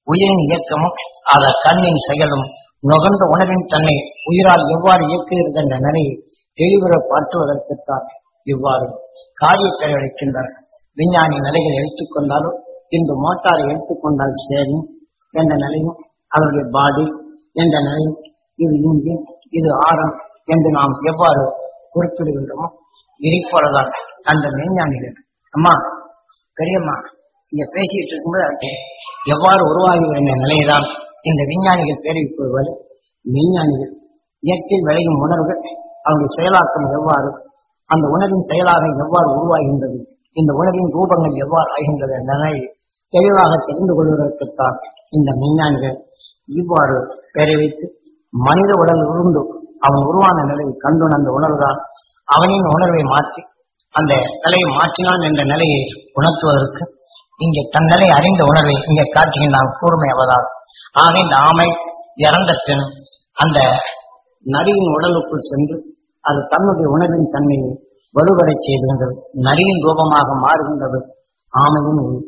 Speaker 2: உயிரின் இயக்கமும் அத கண்ணின் செயலும் நுகர்ந்த உணர்வின் தன்னை உயிரால் எவ்வாறு இயக்குகிறது என்ற நிலையை தெளிவுற பார்த்துவதற்குத்தான் இவ்வாறு காரியத்தை அளிக்கின்றார்கள் விஞ்ஞானி நிலைகளை எடுத்துக்கொண்டாலும் இந்த மோட்டாரை எடுத்துக்கொண்டால் சேரும் என்ற நிலையும் அவருடைய பாடி என்ற நிலையும் இது இன்ஜின் இது ஆரம் என்று நாம் எவ்வாறு குறிப்பிடுகின்றோமோ இதை போலதான் அந்த விஞ்ஞானிகள் அம்மா பெரியம்மா இங்க பேசிட்டு இருக்கும்போது எவ்வாறு உருவாகி என்ற நிலையைதான் இந்த விஞ்ஞானிகள் தெரிவிப்பது விஞ்ஞானிகள் இயற்கையில் விளையும் உணர்வுகள் அவருடைய செயலாக்கம் எவ்வாறு அந்த உணர்வின் செயலாக எவ்வாறு உருவாகின்றது இந்த உணர்வின் ரூபங்கள் எவ்வாறு ஆகின்றது என்ற நிலையை தெளிவாக தெரிந்து கொள்வதற்குத்தான் இந்த விஞ்ஞானிகள் இவ்வாறு பெற வைத்து மனித உடல் உருந்து அவன் உருவான நிலையை கண்டுணர்ந்த உணர்வுதான் அவனின் உணர்வை மாற்றி அந்த நிலையை மாற்றினான் என்ற நிலையை உணர்த்துவதற்கு இங்கே தன் நிலை அறிந்த உணர்வை இங்கே காட்டுகின்றான் கூர்மை அவதாரம் ஆக இந்த ஆமை இறந்த பின் அந்த நரியின் உடலுக்குள் சென்று அது தன்னுடைய உணர்வின் தன்மையை வலுவடை செய்துகின்றது நரியின் ரூபமாக மாறுகின்றது ஆமையின் உயிர்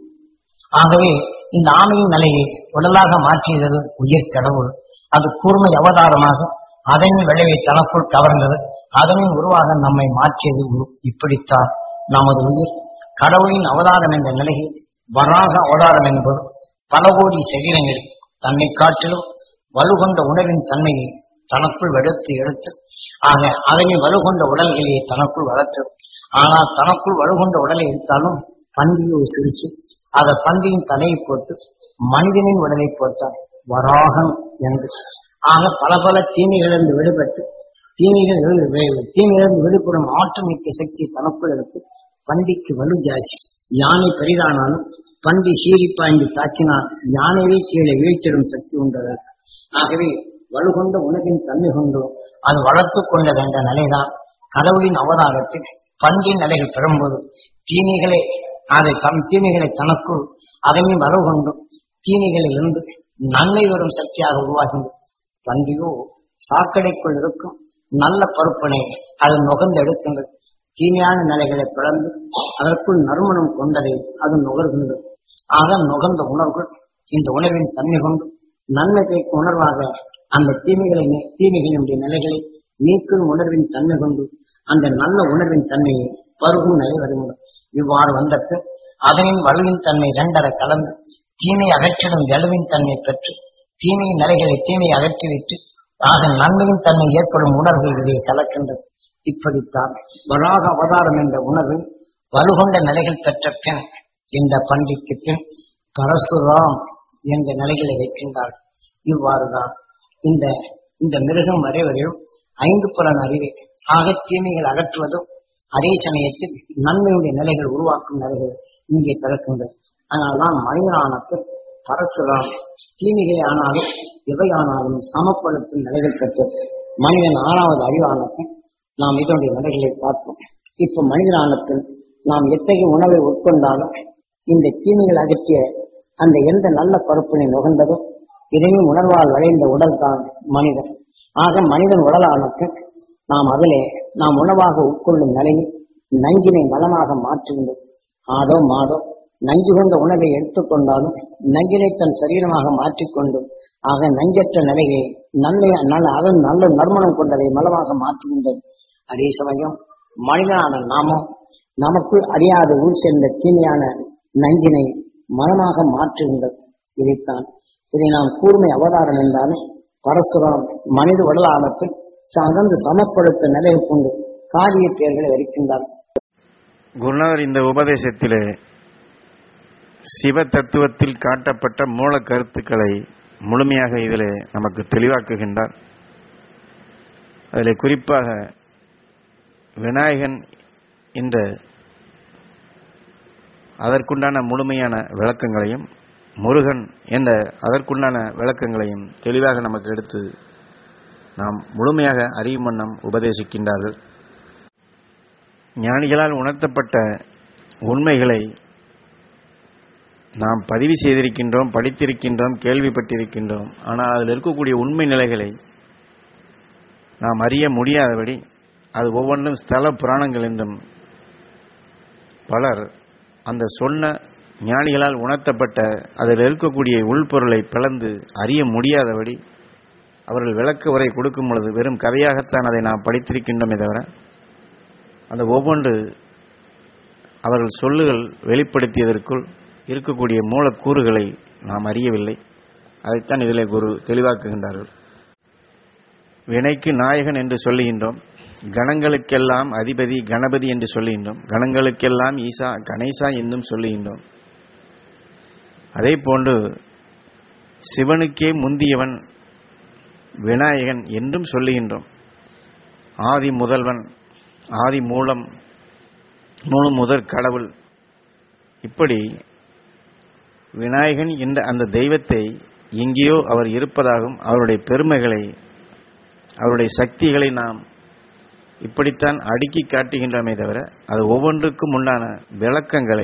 Speaker 2: ஆகவே இந்த ஆமையின் நிலையை உடலாக மாற்றியது உயிர் கடவுள் அது கூர்மை அவதாரமாக அதனின் விளைவை தனக்குள் கவர்ந்தது அதனின் உருவாக நம்மை மாற்றியது உரு. இப்படித்தான் நமது உயிர் கடவுளின் அவதாரம் என்ற நிலையில் வராக அவதாரம் என்பது பல கோடி சரீரங்களில் தன்னை காட்டிலும் வலுகொண்ட உணர்வின் தன்மையை தனக்குள் வெடுத்து எடுத்து ஆக அதனை வலுகொண்ட உடல்களையே தனக்குள் வளர்த்தது ஆனால் தனக்குள் வலுகொண்ட உடலை எடுத்தாலும் பண்டிகை ஒரு சிரிச்சு அதை பண்டியின் தலையை போட்டு மனிதனின் உடலை போட்டார் வராகம் என்று ஆக பல பல தீமைகளிலிருந்து விடுபட்டு தீமைகள் வி- தீமையிலிருந்து விடுபடும் ஆற்றல் மிக்க சக்தி தனக்குள் எடுத்து பண்டிக்கு வலு ஜாஸ்தி யானை பெரிதானாலும் பண்டி சீறி பாய்ந்து தாக்கினால் யானையே கீழே வீழ்த்திடும் சக்தி உண்டது ஆகவே வலுகொண்ட உணவின் தன்மை கொண்டு அது வளர்த்து கொண்டது என்ற நிலைதான் கடவுளின் அவதாரத்தில் பண்டின் நிலைகள் பெறும்போது தீமைகளை அதை தம் தீமைகளை தனக்குள் அதனையும் வலு கொண்டும் தீமைகளில் இருந்து நன்மை வரும் சக்தியாக உருவாகின்றது பண்டிகோ சாக்கடைக்குள் இருக்கும் நல்ல பருப்பனை அது நுகர்ந்து எடுக்கின்றது தீமையான நிலைகளை பிளந்து அதற்குள் நறுமணம் கொண்டதை அது நுகர்கின்றது ஆக நுகர்ந்த உணர்வுகள் இந்த உணர்வின் தன்மை கொண்டு நன்மை கேட்கும் உணர்வாக அந்த தீமைகளை நீ- தீமைகளினுடைய நிலைகளை நீக்கும் உணர்வின் தன்மை கொண்டு அந்த நல்ல உணர்வின் தன்மையை பருகும் நிலை வருகிறது இவ்வாறு வந்தற்கு அதனின் வலுவின் தன்மை இரண்டரை கலந்து தீமை அகற்றிடும் வலுவின் தன்மை பெற்று தீமையின் நிலைகளை தீமையை அகற்றிவிட்டு ஆக நன்மையின் தன்மை ஏற்படும் உணர்வுகள் இடையே கலக்கின்றது இப்படித்தான் வராக அவதாரம் என்ற உணர்வு வலுகொண்ட நிலைகள் பெற்ற பின் இந்த பண்டிக்கு பின் பரசுராம் என்ற நிலைகளை வைக்கின்றார்கள் இவ்வாறுதான் இந்த இந்த மிருகம் வரைவரையும் ஐந்து புலன் அறிவை ஆக தீமைகள் அகற்றுவதும் அதே சமயத்தில் நன்மையுடைய நிலைகள் உருவாக்கும் நிலைகள் இங்கே பிறக்கின்றது அதனால்தான் மனிதனானத்தில் பரசுராம் தீமைகளே ஆனாலும் எவை ஆனாலும் சமப்படுத்தும் நிலைகள் பெற்று மனிதன் ஆறாவது அறிவானத்தில் நாம் இதனுடைய நிலைகளை பார்ப்போம் இப்ப மனிதனானத்தில் நாம் எத்தகைய உணவை உட்கொண்டாலும் இந்த தீமைகள் அகற்றிய அந்த எந்த நல்ல பருப்பினை நுகர்ந்ததோ இதையும் உணர்வால் விளைந்த உடல் தான் மனிதன் ஆக மனிதன் உடலானக்கு நாம் அதிலே நாம் உணவாக உட்கொள்ளும் நிலையில் நஞ்சினை மலமாக மாற்றுகின்றது ஆடோ மாடோ நஞ்சு கொண்ட உணவை எடுத்துக்கொண்டாலும் நஞ்சினை தன் சரீரமாக மாற்றிக்கொண்டு ஆக நஞ்சற்ற நிலையை நல்ல நல்ல அதன் நல்ல நறுமணம் கொண்டதை மலமாக மாற்றுகின்றது அதே சமயம் மனிதனான நாமும் நமக்குள் அறியாத உள் சேர்ந்த தீமையான நஞ்சினை மலமாக மாற்றுகின்றது இதைத்தான் இதை நாம் கூர்மை அவதாரம் என்றாலும் பரசுராம் மனித உடலானத்தில் அதந்து சமப்படுத்த நிலையை கொண்டு காரிய பெயர்களை அளிக்கின்றார்
Speaker 1: குருநாதர் இந்த உபதேசத்திலே சிவ தத்துவத்தில் காட்டப்பட்ட மூல கருத்துக்களை முழுமையாக இதிலே நமக்கு தெளிவாக்குகின்றார் அதில் குறிப்பாக விநாயகன் என்ற அதற்குண்டான முழுமையான விளக்கங்களையும் முருகன் என்ற அதற்குண்டான விளக்கங்களையும் தெளிவாக நமக்கு எடுத்து நாம் முழுமையாக அறியும் வண்ணம் உபதேசிக்கின்றார்கள் ஞானிகளால் உணர்த்தப்பட்ட உண்மைகளை நாம் பதிவு செய்திருக்கின்றோம் படித்திருக்கின்றோம் கேள்விப்பட்டிருக்கின்றோம் ஆனால் அதில் இருக்கக்கூடிய உண்மை நிலைகளை நாம் அறிய முடியாதபடி அது ஒவ்வொன்றும் ஸ்தல புராணங்கள் என்றும் பலர் அந்த சொன்ன ஞானிகளால் உணர்த்தப்பட்ட அதில் இருக்கக்கூடிய உள்பொருளை பிளந்து அறிய முடியாதபடி அவர்கள் விளக்க உரை கொடுக்கும் பொழுது வெறும் கதையாகத்தான் அதை நாம் படித்திருக்கின்றோமே தவிர அந்த ஒவ்வொன்று அவர்கள் சொல்லுகள் வெளிப்படுத்தியதற்குள் இருக்கக்கூடிய மூலக்கூறுகளை நாம் அறியவில்லை அதைத்தான் இதிலே குரு தெளிவாக்குகின்றார்கள் வினைக்கு நாயகன் என்று சொல்லுகின்றோம் கணங்களுக்கெல்லாம் அதிபதி கணபதி என்று சொல்லுகின்றோம் கணங்களுக்கெல்லாம் ஈசா கணேசா என்றும் சொல்லுகின்றோம் அதே போன்று சிவனுக்கே முந்தியவன் விநாயகன் என்றும் சொல்லுகின்றோம் ஆதி முதல்வன் ஆதி மூலம் முழு முதற் கடவுள் இப்படி விநாயகன் என்ற அந்த தெய்வத்தை எங்கேயோ அவர் இருப்பதாகவும் அவருடைய பெருமைகளை அவருடைய சக்திகளை நாம் இப்படித்தான் அடுக்கி காட்டுகின்றோமே தவிர அது ஒவ்வொன்றுக்கும் உண்டான விளக்கங்களை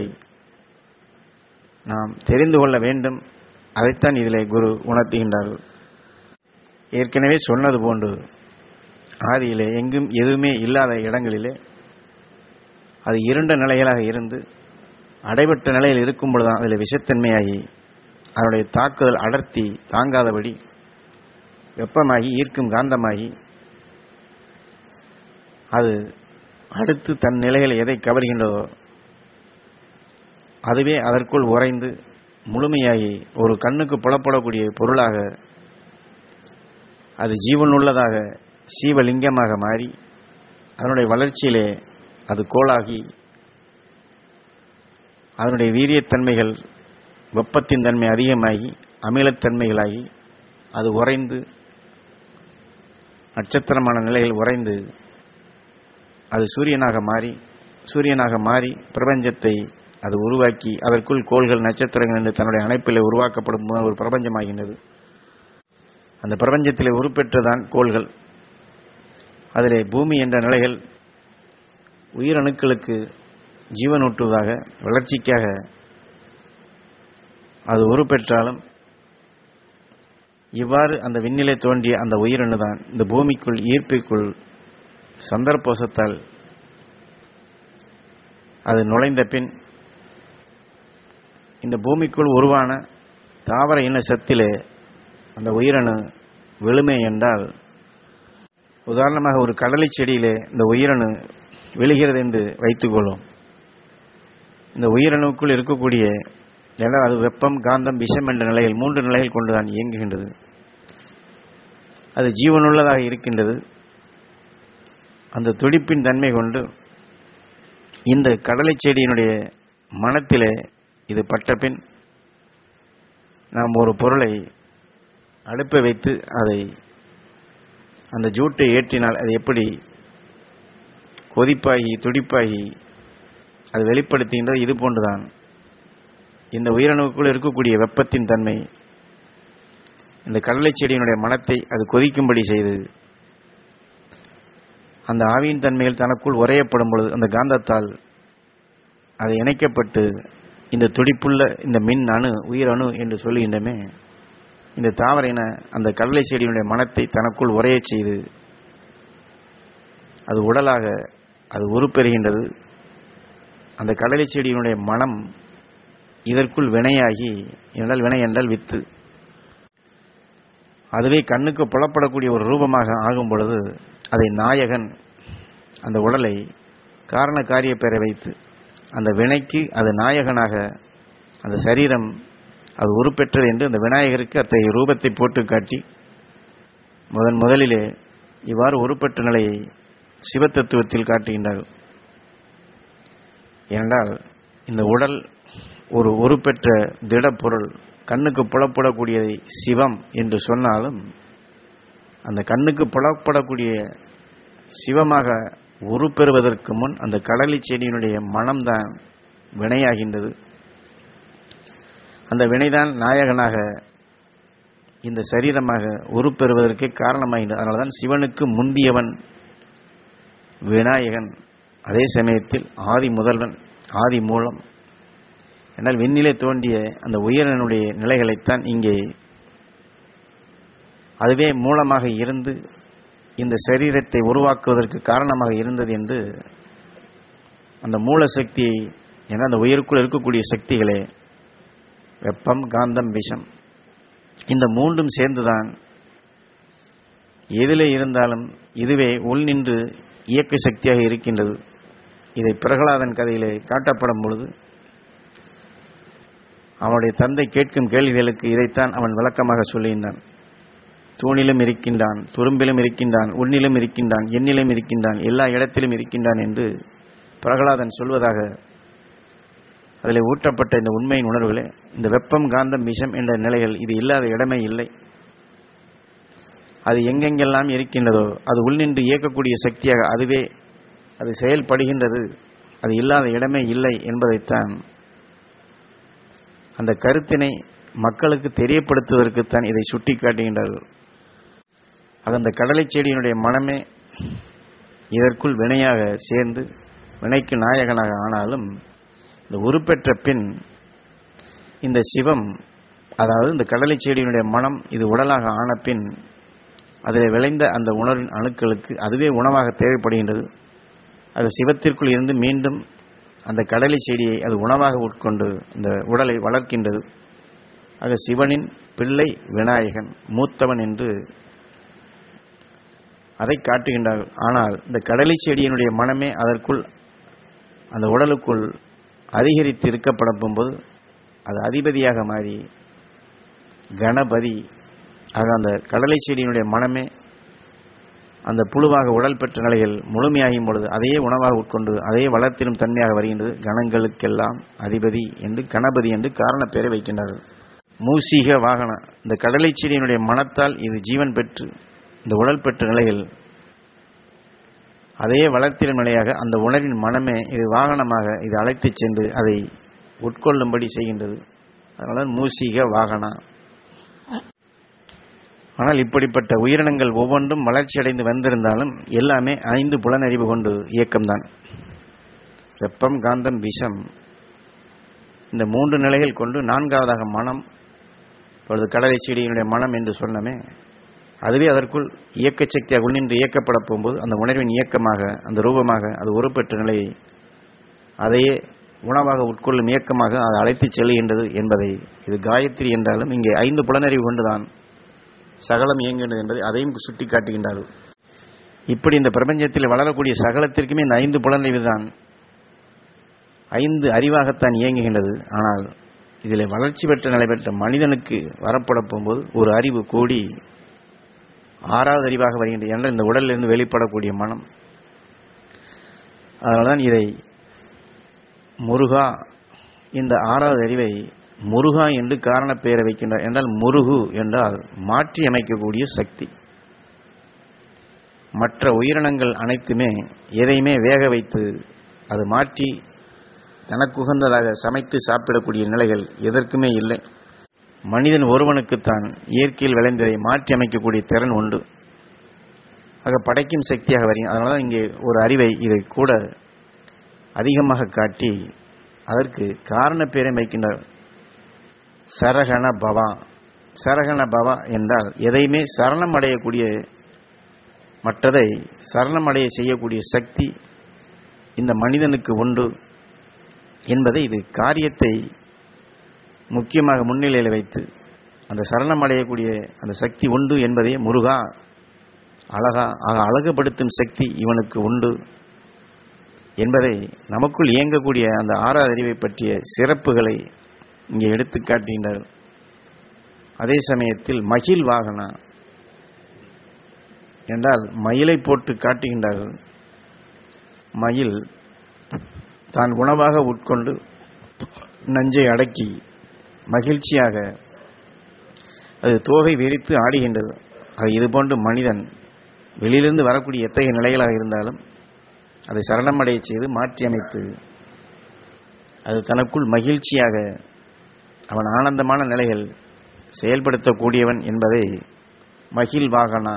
Speaker 1: நாம் தெரிந்து கொள்ள வேண்டும் அதைத்தான் இதிலே குரு உணர்த்துகின்றார்கள் ஏற்கனவே சொன்னது போன்று ஆதியிலே எங்கும் எதுவுமே இல்லாத இடங்களிலே அது இருண்ட நிலைகளாக இருந்து அடைபட்ட நிலையில் இருக்கும் பொழுதுதான் அதில் விஷத்தன்மையாகி அதனுடைய தாக்குதல் அடர்த்தி தாங்காதபடி வெப்பமாகி ஈர்க்கும் காந்தமாகி அது அடுத்து தன் நிலையில் எதை கவர்கின்றதோ அதுவே அதற்குள் உறைந்து முழுமையாகி ஒரு கண்ணுக்கு புலப்படக்கூடிய பொருளாக அது ஜீவனுள்ளதாக சீவலிங்கமாக மாறி அதனுடைய வளர்ச்சியிலே அது கோளாகி அதனுடைய வீரியத்தன்மைகள் வெப்பத்தின் தன்மை அதிகமாகி அமிலத்தன்மைகளாகி அது உறைந்து நட்சத்திரமான நிலையில் உறைந்து அது சூரியனாக மாறி சூரியனாக மாறி பிரபஞ்சத்தை அது உருவாக்கி அதற்குள் கோள்கள் நட்சத்திரங்கள் என்று தன்னுடைய அமைப்பில் உருவாக்கப்படும் போது ஒரு பிரபஞ்சமாகின்றது அந்த பிரபஞ்சத்திலே உருப்பெற்றுதான் கோள்கள் அதிலே பூமி என்ற நிலைகள் உயிரணுக்களுக்கு ஜீவனூட்டுவதாக வளர்ச்சிக்காக அது உருப்பெற்றாலும் இவ்வாறு அந்த விண்ணிலே தோன்றிய அந்த உயிரணு தான் இந்த பூமிக்குள் ஈர்ப்பிற்குள் சந்தர்ப்போசத்தால் அது நுழைந்த பின் இந்த பூமிக்குள் உருவான தாவர இன சத்திலே அந்த உயிரணு விழுமை என்றால் உதாரணமாக ஒரு கடலை செடியிலே இந்த உயிரணு விழுகிறது என்று வைத்துக்கொள்வோம் இந்த உயிரணுக்குள் இருக்கக்கூடிய ஏன்னா அது வெப்பம் காந்தம் விஷம் என்ற நிலையில் மூன்று நிலைகள் கொண்டுதான் இயங்குகின்றது அது ஜீவனுள்ளதாக இருக்கின்றது அந்த துடிப்பின் தன்மை கொண்டு இந்த கடலை செடியினுடைய மனத்திலே இது பட்ட பின் நாம் ஒரு பொருளை அடுப்பை வைத்து அதை அந்த ஜூட்டை ஏற்றினால் அது எப்படி கொதிப்பாகி துடிப்பாகி அது வெளிப்படுத்துகின்றது இது போன்றுதான் இந்த உயிரணுக்குள் இருக்கக்கூடிய வெப்பத்தின் தன்மை இந்த கடலை செடியினுடைய மனத்தை அது கொதிக்கும்படி செய்து அந்த ஆவியின் தன்மைகள் தனக்குள் உரையப்படும் பொழுது அந்த காந்தத்தால் அது இணைக்கப்பட்டு இந்த துடிப்புள்ள இந்த மின் அணு உயிரணு என்று சொல்லுகின்றமே இந்த தாவர இன அந்த கடலை செடியினுடைய மனத்தை தனக்குள் உரையச் செய்து அது உடலாக அது உருப்பெறுகின்றது அந்த கடலை செடியினுடைய மனம் இதற்குள் வினையாகி என்றால் வினை என்றால் வித்து அதுவே கண்ணுக்கு புலப்படக்கூடிய ஒரு ரூபமாக ஆகும் பொழுது அதை நாயகன் அந்த உடலை காரண காரிய பெற வைத்து அந்த வினைக்கு அது நாயகனாக அந்த சரீரம் அது உருப்பெற்றது என்று அந்த விநாயகருக்கு அத்தகைய ரூபத்தை போட்டு காட்டி முதன் முதலிலே இவ்வாறு உருப்பெற்ற நிலையை சிவத்தத்துவத்தில் காட்டுகின்றார்கள் ஏனென்றால் இந்த உடல் ஒரு உருப்பெற்ற திடப்பொருள் கண்ணுக்கு புலப்படக்கூடியதை சிவம் என்று சொன்னாலும் அந்த கண்ணுக்கு புலப்படக்கூடிய சிவமாக உருப்பெறுவதற்கு முன் அந்த கடலை செடியினுடைய மனம்தான் வினையாகின்றது அந்த வினைதான் நாயகனாக இந்த சரீரமாக உருப்பெறுவதற்கு காரணமாகின்றது அதனால்தான் சிவனுக்கு முந்தியவன் விநாயகன் அதே சமயத்தில் ஆதி முதல்வன் ஆதி மூலம் என்றால் விண்ணிலே தோன்றிய அந்த உயிரினுடைய நிலைகளைத்தான் இங்கே அதுவே மூலமாக இருந்து இந்த சரீரத்தை உருவாக்குவதற்கு காரணமாக இருந்தது என்று அந்த மூல சக்தியை என அந்த உயிருக்குள் இருக்கக்கூடிய சக்திகளே வெப்பம் காந்தம் விஷம் இந்த மூன்றும் சேர்ந்துதான் எதிலே இருந்தாலும் இதுவே உள் நின்று இயக்க சக்தியாக இருக்கின்றது இதை பிரகலாதன் கதையிலே காட்டப்படும் பொழுது அவனுடைய தந்தை கேட்கும் கேள்விகளுக்கு இதைத்தான் அவன் விளக்கமாக சொல்லுகின்றான் தூணிலும் இருக்கின்றான் துரும்பிலும் இருக்கின்றான் உன்னிலும் இருக்கின்றான் எண்ணிலும் இருக்கின்றான் எல்லா இடத்திலும் இருக்கின்றான் என்று பிரகலாதன் சொல்வதாக அதில் ஊட்டப்பட்ட இந்த உண்மையின் உணர்வுகளே இந்த வெப்பம் காந்தம் விஷம் என்ற நிலைகள் இது இல்லாத இடமே இல்லை அது எங்கெங்கெல்லாம் இருக்கின்றதோ அது உள்நின்று இயக்கக்கூடிய சக்தியாக அதுவே அது செயல்படுகின்றது அது இல்லாத இடமே இல்லை என்பதைத்தான் அந்த கருத்தினை மக்களுக்கு தெரியப்படுத்துவதற்குத்தான் இதை சுட்டி காட்டுகின்றார்கள் அது அந்த கடலை செடியினுடைய மனமே இதற்குள் வினையாக சேர்ந்து வினைக்கு நாயகனாக ஆனாலும் இந்த உருப்பெற்ற பின் இந்த சிவம் அதாவது இந்த கடலை செடியினுடைய மனம் இது உடலாக ஆன பின் அதில் விளைந்த அந்த உணர்வின் அணுக்களுக்கு அதுவே உணவாக தேவைப்படுகின்றது அது சிவத்திற்குள் இருந்து மீண்டும் அந்த கடலை செடியை அது உணவாக உட்கொண்டு இந்த உடலை வளர்க்கின்றது ஆக சிவனின் பிள்ளை விநாயகன் மூத்தவன் என்று அதை காட்டுகின்றார்கள் ஆனால் இந்த கடலை செடியினுடைய மனமே அதற்குள் அந்த உடலுக்குள் அதிகரித்து இருக்கப்படும் போது அது அதிபதியாக மாறி கணபதி ஆக அந்த கடலை செடியினுடைய மனமே அந்த புழுவாக உடல் பெற்ற நிலைகள் முழுமையாகும் பொழுது அதையே உணவாக உட்கொண்டு அதையே வளர்த்திடும் தன்மையாக வருகின்றது கணங்களுக்கெல்லாம் அதிபதி என்று கணபதி என்று காரண பெயரை வைக்கின்றார்கள் மூசிக வாகன இந்த கடலை செடியினுடைய மனத்தால் இது ஜீவன் பெற்று இந்த உடல் பெற்ற நிலைகள் அதே வளர்த்திடும் நிலையாக அந்த உணரின் மனமே இது வாகனமாக இது அழைத்துச் சென்று அதை உட்கொள்ளும்படி செய்கின்றது அதனால மூசிக வாகனா ஆனால் இப்படிப்பட்ட உயிரினங்கள் ஒவ்வொன்றும் வளர்ச்சியடைந்து வந்திருந்தாலும் எல்லாமே ஐந்து புலனறிவு கொண்டு இயக்கம்தான் வெப்பம் காந்தம் விஷம் இந்த மூன்று நிலைகள் கொண்டு நான்காவதாக மனம் இப்பொழுது கடலை செடியினுடைய மனம் என்று சொன்னமே அதுவே அதற்குள் இயக்க சக்தியாக உள்நின்று இயக்கப்பட போகும்போது அந்த உணர்வின் இயக்கமாக அந்த ரூபமாக அது உருப்பெற்ற நிலையை அதையே உணவாக உட்கொள்ளும் இயக்கமாக அது அழைத்துச் செல்கின்றது என்பதை இது காயத்ரி என்றாலும் இங்கே ஐந்து புலனறிவு கொண்டுதான் சகலம் இயங்குகிறது என்பதை அதையும் சுட்டி காட்டுகின்றார்கள் இப்படி இந்த பிரபஞ்சத்தில் வளரக்கூடிய சகலத்திற்குமே இந்த ஐந்து புலனறிவு தான் ஐந்து அறிவாகத்தான் இயங்குகின்றது ஆனால் இதில் வளர்ச்சி பெற்ற நிலை பெற்ற மனிதனுக்கு வரப்பட போகும்போது ஒரு அறிவு கூடி ஆறாவது அறிவாக வருகின்றது என்ற இந்த உடலிலிருந்து வெளிப்படக்கூடிய மனம் அதனால்தான் இதை முருகா இந்த ஆறாவது அறிவை முருகா என்று காரண பெயரை வைக்கின்றார் என்றால் முருகு என்றால் மாற்றி அமைக்கக்கூடிய சக்தி மற்ற உயிரினங்கள் அனைத்துமே எதையுமே வேக வைத்து அது மாற்றி தனக்கு உகந்ததாக சமைத்து சாப்பிடக்கூடிய நிலைகள் எதற்குமே இல்லை மனிதன் ஒருவனுக்குத்தான் இயற்கையில் விளைந்ததை மாற்றி அமைக்கக்கூடிய திறன் உண்டு ஆக படைக்கும் சக்தியாக வருகிறது அதனால தான் இங்கே ஒரு அறிவை இதை கூட அதிகமாக காட்டி அதற்கு காரண பேரை வைக்கின்றார் சரகண பவா சரகண பவா என்றால் எதையுமே சரணம் அடையக்கூடிய மற்றதை சரணம் அடைய செய்யக்கூடிய சக்தி இந்த மனிதனுக்கு உண்டு என்பதை இது காரியத்தை முக்கியமாக முன்னிலையில் வைத்து அந்த சரணம் அடையக்கூடிய அந்த சக்தி உண்டு என்பதை முருகா அழகா ஆக அழகுபடுத்தும் சக்தி இவனுக்கு உண்டு என்பதை நமக்குள் இயங்கக்கூடிய அந்த ஆறாவது அறிவை பற்றிய சிறப்புகளை இங்கே எடுத்து காட்டுகின்றார் அதே சமயத்தில் மகிழ் வாகனா என்றால் மயிலை போட்டு காட்டுகின்றார்கள் மயில் தான் உணவாக உட்கொண்டு நஞ்சை அடக்கி மகிழ்ச்சியாக அது தோகை விரித்து ஆடுகின்றது அது இதுபோன்று மனிதன் வெளியிலிருந்து வரக்கூடிய எத்தகைய நிலைகளாக இருந்தாலும் அதை சரணமடைய செய்து மாற்றி அமைத்து அது தனக்குள் மகிழ்ச்சியாக அவன் ஆனந்தமான நிலைகள் செயல்படுத்தக்கூடியவன் என்பதை மகிழ் வாகனா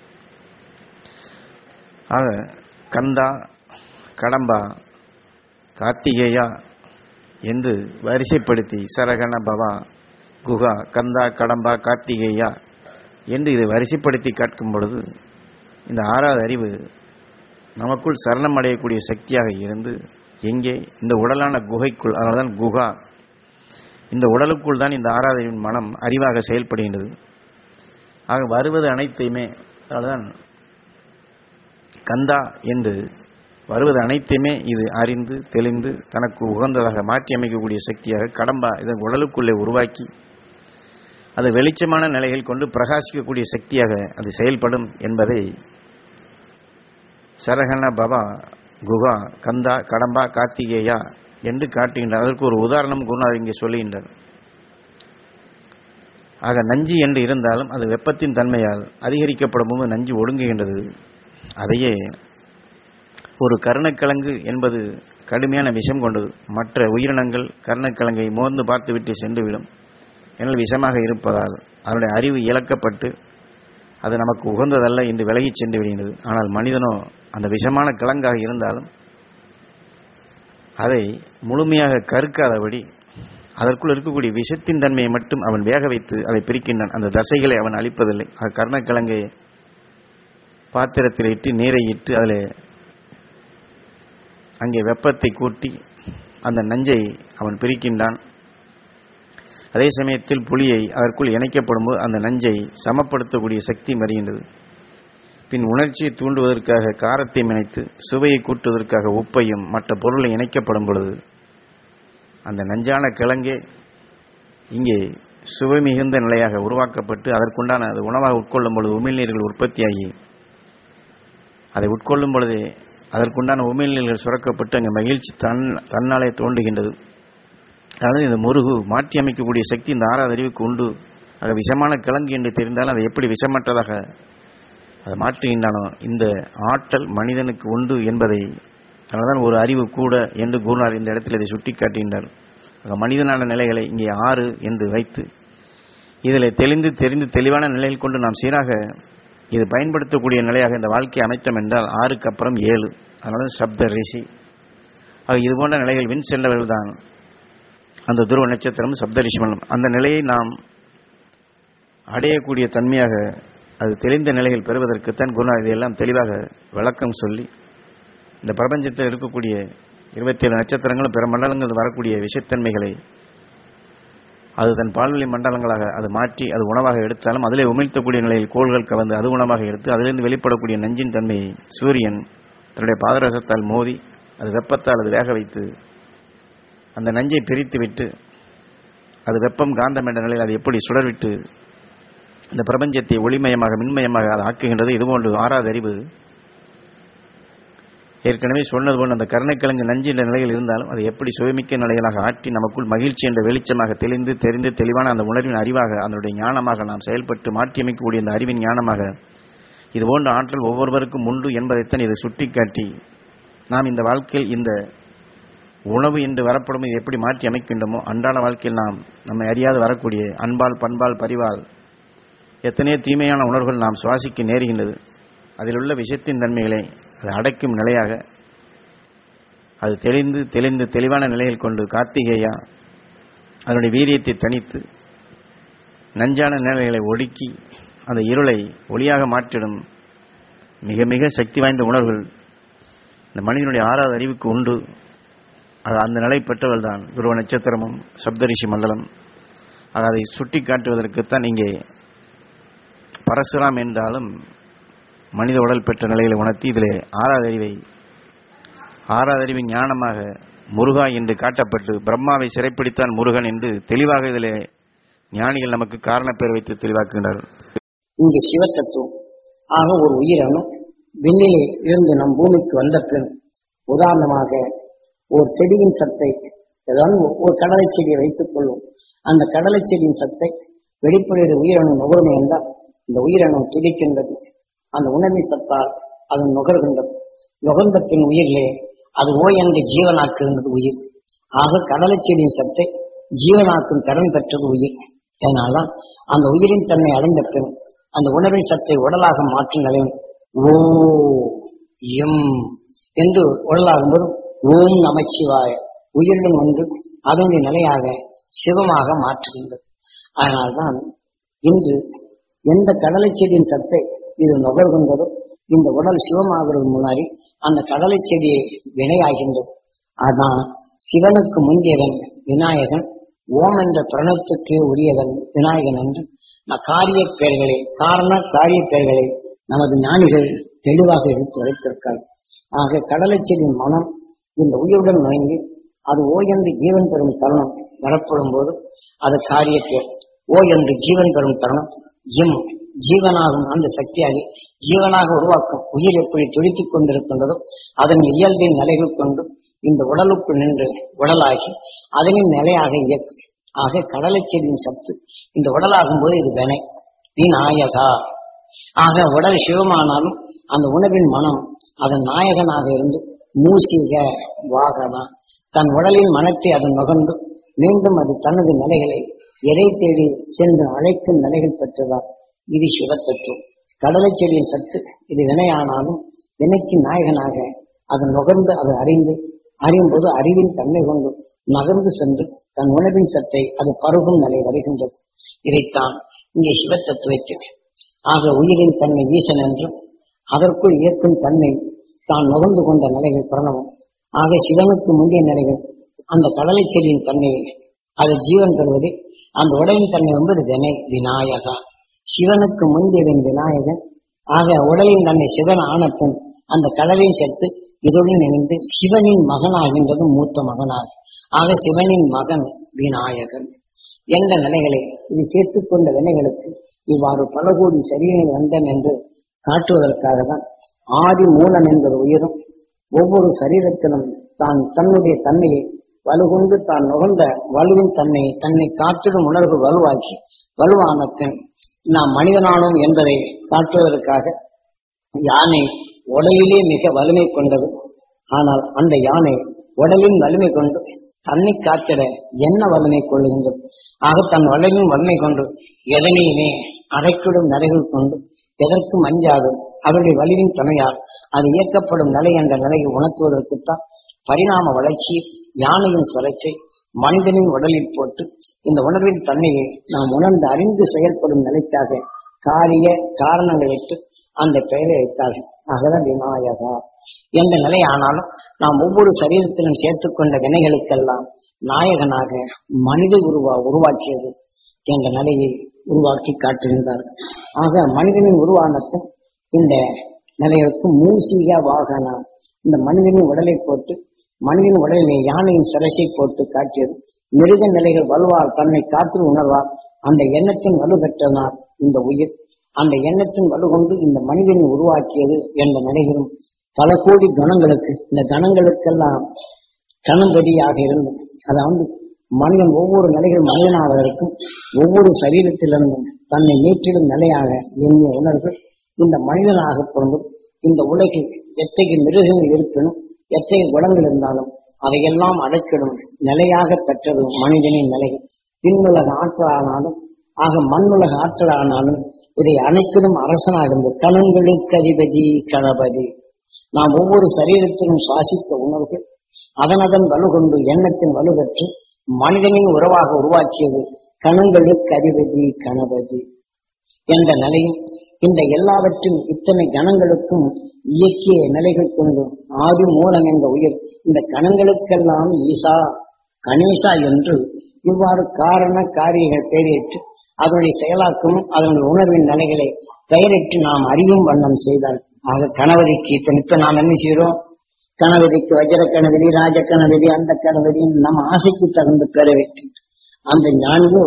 Speaker 1: ஆக கந்தா கடம்பா கார்த்திகேயா என்று வரிசைப்படுத்தி சரகண பவா குகா கந்தா கடம்பா கார்த்திகேயா என்று இதை வரிசைப்படுத்தி காட்கும் பொழுது இந்த ஆறாவது அறிவு நமக்குள் சரணம் அடையக்கூடிய சக்தியாக இருந்து எங்கே இந்த உடலான குகைக்குள் அதனால்தான் குகா இந்த உடலுக்குள் தான் இந்த ஆறாவது அறிவின் மனம் அறிவாக செயல்படுகின்றது ஆக வருவது அனைத்தையுமே அதனால்தான் கந்தா என்று வருவது அனைத்தையுமே இது அறிந்து தெளிந்து தனக்கு உகந்ததாக மாற்றி அமைக்கக்கூடிய சக்தியாக கடம்பா இதன் உடலுக்குள்ளே உருவாக்கி அது வெளிச்சமான நிலையில் கொண்டு பிரகாசிக்கக்கூடிய சக்தியாக அது செயல்படும் என்பதை சரகண பவா குகா கந்தா கடம்பா கார்த்திகேயா என்று காட்டுகின்றார் அதற்கு ஒரு உதாரணம் குருநாதர் இங்கே சொல்லுகின்றார் ஆக நஞ்சு என்று இருந்தாலும் அது வெப்பத்தின் தன்மையால் அதிகரிக்கப்படும் போது நஞ்சு ஒடுங்குகின்றது அதையே ஒரு கருணக்கிழங்கு என்பது கடுமையான விஷம் கொண்டது மற்ற உயிரினங்கள் கருணக்கிழங்கை மோர்ந்து பார்த்துவிட்டு சென்றுவிடும் எனவே விஷமாக இருப்பதால் அதனுடைய அறிவு இழக்கப்பட்டு அது நமக்கு உகந்ததல்ல என்று விலகிச் சென்று விடுகிறது ஆனால் மனிதனோ அந்த விஷமான கிழங்காக இருந்தாலும் அதை முழுமையாக கருக்காதபடி அதற்குள் இருக்கக்கூடிய விஷத்தின் தன்மையை மட்டும் அவன் வேக வைத்து அதை பிரிக்கின்றான் அந்த தசைகளை அவன் அழிப்பதில்லை அது கர்ணக்கிழங்கை பாத்திரத்தில் இட்டு நீரை இட்டு அதில் அங்கே வெப்பத்தை கூட்டி அந்த நஞ்சை அவன் பிரிக்கின்றான் அதே சமயத்தில் புளியை அதற்குள் இணைக்கப்படும் போது அந்த நஞ்சை சமப்படுத்தக்கூடிய சக்தி வருகின்றது பின் உணர்ச்சியை தூண்டுவதற்காக காரத்தை இணைத்து சுவையை கூட்டுவதற்காக உப்பையும் மற்ற பொருளை இணைக்கப்படும் பொழுது அந்த நஞ்சான கிழங்கே இங்கே சுவை மிகுந்த நிலையாக உருவாக்கப்பட்டு அதற்குண்டான அது உணவாக உட்கொள்ளும் பொழுது உமிழ்நீர்கள் உற்பத்தியாகி அதை உட்கொள்ளும் பொழுதே அதற்குண்டான உமிழ்நீர்கள் சுரக்கப்பட்டு அங்கே மகிழ்ச்சி தன் தன்னாலே தோன்றுகின்றது அதாவது இந்த முருகு மாற்றி அமைக்கக்கூடிய சக்தி இந்த ஆறாவது அறிவுக்கு உண்டு ஆக விஷமான கிழங்கு என்று தெரிந்தாலும் அதை எப்படி விஷமற்றதாக அதை மாற்றுகின்றானோ இந்த ஆற்றல் மனிதனுக்கு உண்டு என்பதை அதனால்தான் ஒரு அறிவு கூட என்று குருநார் இந்த இடத்தில் இதை சுட்டி காட்டுகின்றார் ஆக மனிதனான நிலைகளை இங்கே ஆறு என்று வைத்து இதில் தெளிந்து தெரிந்து தெளிவான நிலையில் கொண்டு நாம் சீராக இது பயன்படுத்தக்கூடிய நிலையாக இந்த வாழ்க்கையை அமைத்தோம் என்றால் ஆறுக்கு அப்புறம் ஏழு அதனால சப்த ரிஷி ஆக இது போன்ற நிலைகள் வின் சென்றவர்கள் தான் அந்த துருவ நட்சத்திரம் சப்த ரிஷிமலம் அந்த நிலையை நாம் அடையக்கூடிய தன்மையாக அது தெளிந்த நிலையில் பெறுவதற்குத்தான் குருநாத் இதையெல்லாம் தெளிவாக விளக்கம் சொல்லி இந்த பிரபஞ்சத்தில் இருக்கக்கூடிய இருபத்தேழு நட்சத்திரங்களும் பிற மண்டலங்கள் வரக்கூடிய விஷத்தன்மைகளை அது தன் பால்வெளி மண்டலங்களாக அது மாற்றி அது உணவாக எடுத்தாலும் அதிலே உமிழ்த்தக்கூடிய நிலையில் கோள்கள் கவர்ந்து அது உணவாக எடுத்து அதிலிருந்து வெளிப்படக்கூடிய நஞ்சின் தன்மையை சூரியன் தன்னுடைய பாதரசத்தால் மோதி அது வெப்பத்தால் அது வேக வைத்து அந்த நஞ்சை பிரித்து விட்டு அது வெப்பம் காந்தம் என்ற நிலையில் அது எப்படி சுடர்விட்டு இந்த பிரபஞ்சத்தை ஒளிமயமாக மின்மயமாக அது ஆக்குகின்றது இதுபோன்று ஆறாவது அறிவு ஏற்கனவே சொன்னது போல் அந்த கருணைக்கிழங்கு நஞ்சு என்ற நிலையில் இருந்தாலும் அது எப்படி சுயமிக்க நிலைகளாக ஆற்றி நமக்குள் மகிழ்ச்சி என்ற வெளிச்சமாக தெளிந்து தெரிந்து தெளிவான அந்த உணர்வின் அறிவாக அதனுடைய ஞானமாக நாம் செயல்பட்டு மாற்றியமைக்கக்கூடிய அந்த அறிவின் ஞானமாக இது போன்ற ஆற்றல் ஒவ்வொருவருக்கும் உண்டு என்பதைத்தான் இதை சுட்டிக்காட்டி நாம் இந்த வாழ்க்கையில் இந்த உணவு என்று வரப்படும் இது எப்படி மாற்றி அமைக்கின்றோமோ அன்றாட வாழ்க்கையில் நாம் நம்மை அறியாது வரக்கூடிய அன்பால் பண்பால் பரிவால் எத்தனையோ தீமையான உணர்வுகள் நாம் சுவாசிக்க நேருகின்றது அதில் உள்ள விஷயத்தின் தன்மைகளை அது அடைக்கும் நிலையாக அது தெளிந்து தெளிந்து தெளிவான நிலையில் கொண்டு கார்த்திகேயா அதனுடைய வீரியத்தை தனித்து நஞ்சான நிலைகளை ஒடுக்கி அந்த இருளை ஒளியாக மாற்றிடும் மிக மிக சக்தி வாய்ந்த உணர்வுகள் இந்த மனிதனுடைய ஆறாவது அறிவுக்கு உண்டு அது அந்த நிலை பெற்றவள் தான் துருவ நட்சத்திரமும் சப்தரிஷி மண்டலம் ஆக அதை சுட்டி காட்டுவதற்குத்தான் இங்கே பரசுராம் என்றாலும் மனித உடல் பெற்ற நிலைகளை உணர்த்தி இதிலே ஆறாவது அறிவை ஆறாவது அறிவின் ஞானமாக முருகா என்று காட்டப்பட்டு பிரம்மாவை சிறைப்பிடித்தான் முருகன் என்று தெளிவாக இதிலே ஞானிகள் நமக்கு காரணப்பேர் வைத்து தெளிவாக்குகின்றனர்
Speaker 2: இங்கு சிவத்தத்துவம் ஆக ஒரு உயிரணு விண்ணிலே இருந்து நம் பூமிக்கு வந்த பின் உதாரணமாக ஒரு செடியின் சத்தை ஏதாவது ஒரு கடலை செடியை வைத்துக் கொள்ளும் அந்த கடலை செடியின் சத்தை வெளிப்படுகிற உயிரணு நுகர்மை என்றால் இந்த உயிரணு துடிக்கின்றது அந்த உணர்வின் சத்தால் அது நுகர்கின்றது நுகர்ந்த பின் உயிரிலே அது ஓய் என்று ஜீவனாக்குகின்றது உயிர் ஆக கடலை செடியின் சத்தை ஜீவனாக்கும் கடன் பெற்றது உயிர் அதனால்தான் அந்த உயிரின் தன்னை அடைந்த பின் அந்த உணர்வின் சத்தை உடலாக மாற்றும் நிலையும் ஓ எம் என்று உடலாகும்போது ஓம் நமச்சிவாய உயிருடன் ஒன்று அதனுடைய நிலையாக சிவமாக மாற்றுகின்றது அதனால்தான் இன்று எந்த கடலை செடியின் சத்தை இது நுகர்கின்றதோ இந்த உடல் சிவமாகிறது முன்னாடி அந்த கடலை செடியை வினையாகின்றது அதான் சிவனுக்கு முந்தியவன் விநாயகன் ஓம் என்ற பிரணத்துக்கு உரியவன் விநாயகன் என்று ந- காரிய பெயர்களை காரண காரிய பெயர்களை நமது ஞானிகள் தெளிவாக எடுத்து வைத்திருக்கார் ஆக கடலைச்செடியின் மனம் இந்த உயிருடன் நுழைந்து அது ஓ என்று ஜீவன் பெறும் தருணம் வரப்படும் போது அது காரிய பெயர் ஓ என்று ஜீவன் பெறும் தருணம் ஜிம் ஜீவனாகும் அந்த சக்தியாகி ஜீவனாக உருவாக்கும் உயிர் எப்படி துடித்துக் கொண்டிருக்கின்றதோ அதன் இயல்பின் நிலைகள் கொண்டு இந்த உடலுக்குள் நின்று உடலாகி அதனின் நிலையாக இயக்கும் ஆக கடலை செடியின் சத்து இந்த உடலாகும் போது இது வினை விநாயகா ஆக உடல் சிவமானாலும் அந்த உணவின் மனம் அதன் நாயகனாக இருந்து மூசிக வாகனா தன் உடலின் மனத்தை அதன் நுகர்ந்து மீண்டும் அது தனது நிலைகளை எதை தேடி சென்று அழைக்கும் நிலைகள் பெற்றதா இது சிவத்தத்துவம் கடலை செடியின் சத்து இது வினையானாலும் வினைக்கு நாயகனாக அதன் நுகர்ந்து அதை அறிந்து அறியும் போது அறிவின் தன்மை கொண்டு நகர்ந்து சென்று தன் உணவின் சத்தை அது பருகும் நிலை வருகின்றது இதைத்தான் இங்கே சிவத்தத்துவத்தை ஆக உயிரின் தன்மை ஈசன் என்றும் அதற்குள் இயக்கும் தன்மை தான் நுகர்ந்து கொண்ட நிலைகள் பிரணவம் ஆக சிவனுக்கு முந்தைய நிலைகள் அந்த கடலை செடியின் தன்மை அது ஜீவன் பெறுவது அந்த உடலின் தன்மை என்பது வினை விநாயகா சிவனுக்கு முந்தியவன் விநாயகன் ஆக உடலின் தன்னை சிவன் ஆனப்பன் அந்த கடலின் சேர்த்து இதனுடன் இணைந்து சிவனின் மகனாகின்றது மூத்த மகனாக ஆக சிவனின் மகன் விநாயகன் என்ற நிலைகளை இது சேர்த்துக் கொண்ட வினைகளுக்கு இவ்வாறு பல கோடி சரீரங்கள் வந்தன் என்று காட்டுவதற்காக தான் ஆதி மூலம் என்பது உயிரும் ஒவ்வொரு சரீரத்திலும் தான் தன்னுடைய தன்மையை வலுகொண்டு தான் நுகர்ந்த வலுவின் தன்னை தன்னை காற்றிடும் உணர்வு வலுவாக்கி வலுவான பின் நாம் மனிதனானோம் என்பதை காட்டுவதற்காக யானை உடலிலே மிக வலிமை கொண்டது ஆனால் அந்த யானை உடலின் வலிமை கொண்டு தன்னை காத்திட என்ன வலிமை கொள்ளுகின்றது ஆக தன் உடலின் வலிமை கொண்டு எதனையுமே அடைக்கிடும் நிலைகள் கொண்டு எதற்கும் அஞ்சாது அவருடைய வலிவின் துணையால் அது இயக்கப்படும் நிலை என்ற நிலையை உணர்த்துவதற்குத்தான் பரிணாம வளர்ச்சி யானையின் சுழற்சி மனிதனின் உடலில் போட்டு இந்த உணர்வின் தன்மையை நாம் உணர்ந்து அறிந்து செயல்படும் நிலைக்காக காரிய காரணங்களிட்டு அந்த பெயரை வைத்தார்கள் ஆகதான் விநாயகா என்ற நிலை ஆனாலும் நாம் ஒவ்வொரு சரீரத்திலும் சேர்த்துக்கொண்ட வினைகளுக்கெல்லாம் நாயகனாக மனித உருவா உருவாக்கியது என்ற நிலையை உருவாக்கி காட்டுகின்றார்கள் ஆக மனிதனின் உருவானத்தை இந்த நிலைகளுக்கு மூசிக வாகனா இந்த மனிதனின் உடலை போட்டு மனிதன் உடலிலே யானையின் சிரசை போட்டு காட்டியது மிருக நிலைகள் வலுவால் தன்னை காற்று உணர்வார் அந்த எண்ணத்தின் வலு பெற்றனார் இந்த உயிர் அந்த எண்ணத்தின் வலு கொண்டு இந்த மனிதனை உருவாக்கியது என்ற நிலைகளும் பல கோடி கணங்களுக்கு இந்த கணங்களுக்கெல்லாம் கணம்பதியாக இருந்து அதாவது மனிதன் ஒவ்வொரு நிலைகள் மனிதனாவதற்கும் ஒவ்வொரு சரீரத்திலிருந்தும் தன்னை மீட்டிடும் நிலையாக எண்ணிய உணர்வு இந்த மனிதனாக கொண்டும் இந்த உலகில் எத்தகைய மிருகங்கள் இருப்பினும் எத்தகைய குணங்கள் இருந்தாலும் அதையெல்லாம் அடைச்சிடும் நிலையாக பெற்றது மனிதனின் நிலை பின்னுலக ஆற்றலானாலும் ஆக மண்ணுலக ஆற்றலானாலும் இதை அனைத்திலும் அரசனாக இருந்து கணங்களுக்கு அதிபதி கணபதி நாம் ஒவ்வொரு சரீரத்திலும் சுவாசித்த உணர்வுகள் அதனதன் வலுகொண்டு எண்ணத்தின் வலுப்பெற்று மனிதனின் உறவாக உருவாக்கியது கணங்களுக்கு அதிபதி கணபதி என்ற நிலையும் இந்த எல்லாவற்றும் இத்தனை கணங்களுக்கும் இயக்கிய நிலைகள் கொண்டு ஆதி மூலம் என்ற உயிர் இந்த கணங்களுக்கெல்லாம் ஈசா கணேசா என்று இவ்வாறு காரண காரியங்கள் பெயரிட்டு அதனுடைய செயலாக்கமும் அதனுடைய உணர்வின் நிலைகளை பெயரிட்டு நாம் அறியும் வண்ணம் செய்தால் ஆக கணவதிக்கு இப்ப நாம் என்ன செய்கிறோம் கணவதிக்கு வஜர கணவதி ராஜ கணவதி அந்த கணவதி நம்ம ஆசைக்கு தகுந்த பெற வைத்து அந்த ஞானியோ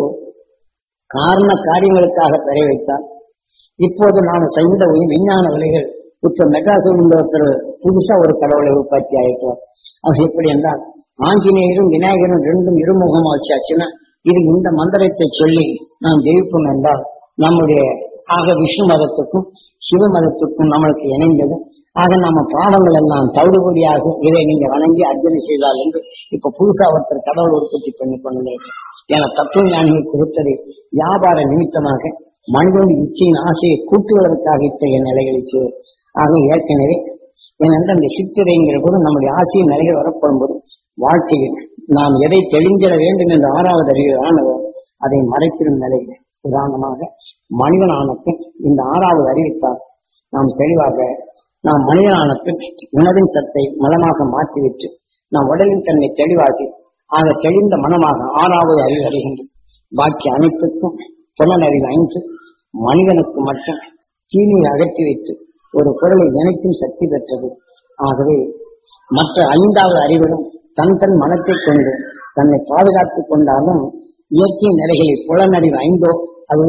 Speaker 2: காரண காரியங்களுக்காக பெற வைத்தால் இப்போது நாம் செய்த உய- விஞ்ஞான விலைகள் இப்ப மெட்ராஸ் ஒருத்தர் புதுசா ஒரு கடவுளை உற்பத்தி ஆயிட்டார் அது எப்படி என்றால் ஆஞ்சநேயரும் விநாயகரும் ரெண்டும் இருமுகமா வச்சாச்சுன்னா இது இந்த மந்திரத்தை சொல்லி நாம் ஜெயிப்போம் என்றால் நம்முடைய ஆக விஷ்ணு மதத்துக்கும் சிவ மதத்துக்கும் நம்மளுக்கு இணைந்தது ஆக நம்ம பாவங்கள் எல்லாம் தவிடுபடியாக இதை நீங்க வணங்கி அர்ச்சனை செய்தால் என்று இப்ப புதுசா ஒருத்தர் கடவுள் உற்பத்தி பண்ணி கொண்டு என தத்துவ ஞானியை கொடுத்தது வியாபார நிமித்தமாக மனிதனுடைய இச்சையின் ஆசையை கூட்டுவதற்காக இத்தகைய நிலைகளை செய்வது ஆக ஏற்கனவே ஏனென்றால் அந்த சித்திரைங்கிற போது நம்முடைய ஆசையின் நிலைகள் வரப்படும் போது வாழ்க்கையில் நாம் எதை தெளிந்திட வேண்டும் என்ற ஆறாவது அறிவானதோ அதை மறைத்திடும் நிலை உதாரணமாக மனிதனானப்பின் இந்த ஆறாவது அறிவித்தால் நாம் தெளிவாக நாம் மனிதனானப்பின் உணவின் சத்தை மலமாக மாற்றிவிட்டு நாம் உடலின் தன்னை தெளிவாகி ஆக தெளிந்த மனமாக ஆறாவது அறிவு அறிகின்றது பாக்கி அனைத்துக்கும் புலனறிவு ஐந்து மனிதனுக்கு மட்டும் தீமையை அகற்றி வைத்து ஒரு பொருளை இணைக்கும் சக்தி பெற்றது ஆகவே மற்ற ஐந்தாவது அறிவிலும் தன் தன் மனத்தை கொண்டு தன்னை பாதுகாத்துக் கொண்டாலும் இயற்கை நிலைகளை புலனறிவு ஐந்தோ அது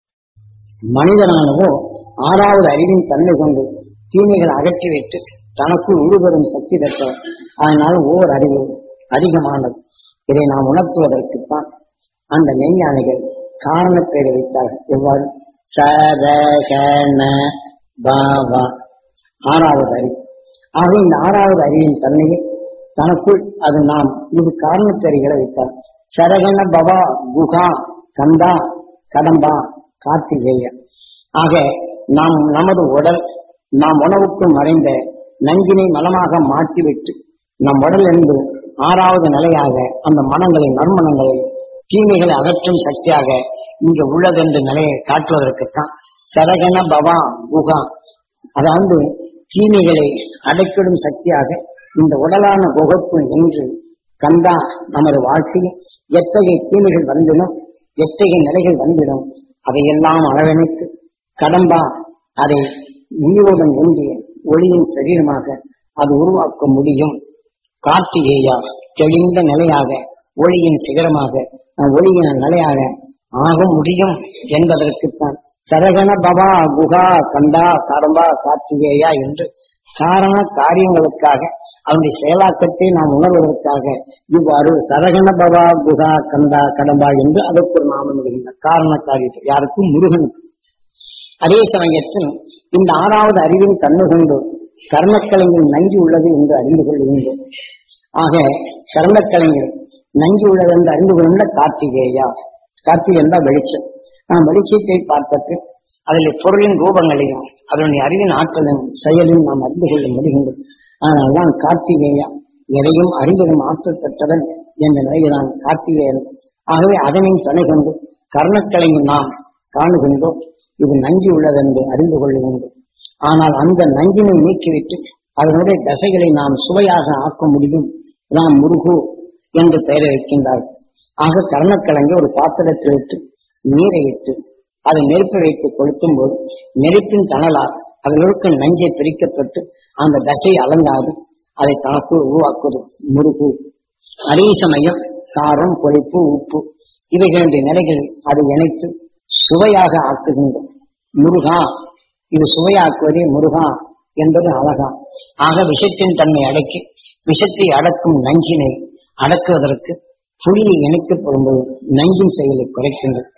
Speaker 2: மனிதனானவோ ஆறாவது அறிவின் தன்மை கொண்டு தீமைகளை அகற்றி வைத்து தனக்குள் உருவரும் சக்தி பெற்ற அதனால் ஓர் அறிவு அதிகமானது இதை நாம் உணர்த்துவதற்குத்தான் அந்த மெய்ஞானிகள் காரணப்பேரை வைத்தார்கள் எவ்வாறு சரகண பாவா ஆறாவது அறிவு ஆக இந்த ஆறாவது அறிவின் தன்மையை தனக்குள் அது நாம் இது காரணப்பேரைகளை வைத்தார் சரகண பவா குகா கந்தா கடம்பா கார்த்திகேய ஆக நாம் நமது உடல் நாம் உணவுக்குள் மறைந்த நஞ்சினை மலமாக மாற்றிவிட்டு நம் உடலிருந்து ஆறாவது நிலையாக அந்த மனங்களை நறுமணங்களை தீமைகளை அகற்றும் சக்தியாக இங்க உள்ளதென்ற நிலையை காட்டுவதற்குத்தான் சரகண பவா குகா அதாவது தீமைகளை அடைக்கிடும் சக்தியாக இந்த உடலான குகைக்குள் நின்று கந்தா நமது வாழ்க்கையில் எத்தகைய தீமைகள் வந்திடும் எத்தகைய நிலைகள் வந்திடும் அதையெல்லாம் அளவணைத்து கடம்பா அதை உயிரோடன் ஒன்றிய ஒளியின் சரீரமாக அது உருவாக்க முடியும் கார்த்திகேயா தெளிந்த நிலையாக ஒளியின் சிகரமாக அஹ், ஒளியின் நிலையாக ஆக முடியும் என்பதற்குத்தான் சரகண பவா குகா கந்தா கடம்பா கார்த்திகேயா என்று காரண காரியங்களுக்காக அவனுடைய செயலாக்கத்தை நாம் உணர்வதற்காக இவ்வாறு சரகண பவா குகா கந்தா கடம்பா என்று அதற்கு ஒரு நாமம் இருக்கின்ற காரண காரியத்தை யாருக்கும் முருகனுக்கு அதே சமயத்தில் இந்த ஆறாவது அறிவின் கண்ணு கொண்டு கர்மக்கலையில் நஞ்சு உள்ளது என்று அறிந்து கொள்கின்றோம் ஆக கர்மக்கலைஞர் நஞ்சு உள்ளது என்று அறிந்து கொள்ள கார்த்திகேயா கார்த்திகை என்றால் வெளிச்சம் நாம் வெளிச்சத்தை பார்த்தற்கு அதில் பொருளின் ரூபங்களையும் அதனுடைய அறிவின் ஆற்றலின் செயலையும் நாம் அறிந்து கொள்ள முடிகின்றது அதனால்தான் கார்த்திகேயா எதையும் அறிந்திடும் ஆற்றல் பெற்றவன் என்ற நிலையில்தான் கார்த்திகேயன் ஆகவே அதனின் துணை கொண்டு கர்ணக்கலையும் நாம் காணுகின்றோம் இது நஞ்சு உள்ளதென்று அறிந்து கொள்ளுகின்றோம் ஆனால் அந்த நஞ்சினை நீக்கிவிட்டு அதனுடைய தசைகளை நாம் சுவையாக ஆக்க முடியும் நாம் முருகு என்று பெயரை வைக்கின்றார்கள் ஆக கர்ணக்கிழங்கு ஒரு பாத்திரத்தில் விட்டு நீரை இட்டு அதை நெருப்பு வைத்து கொளுத்தும் போது நெருப்பின் தணலால் அதில் இருக்க நஞ்சை பிரிக்கப்பட்டு அந்த தசை அலங்காது அதை தனக்குள் உருவாக்குவது முருகு அதே சமயம் காரம் பொழிப்பு உப்பு இவைகளுடைய நிலைகள் அதை இணைத்து சுவையாக ஆக்குகின்றோம் முருகா இது சுவையாக்குவதே முருகா என்பது அழகா ஆக விஷத்தின் தன்மை அடக்கி விஷத்தை அடக்கும் நஞ்சினை அடக்குவதற்கு புளியை இணைக்கப்படும் போது நஞ்சின் செயலை குறைக்கின்றது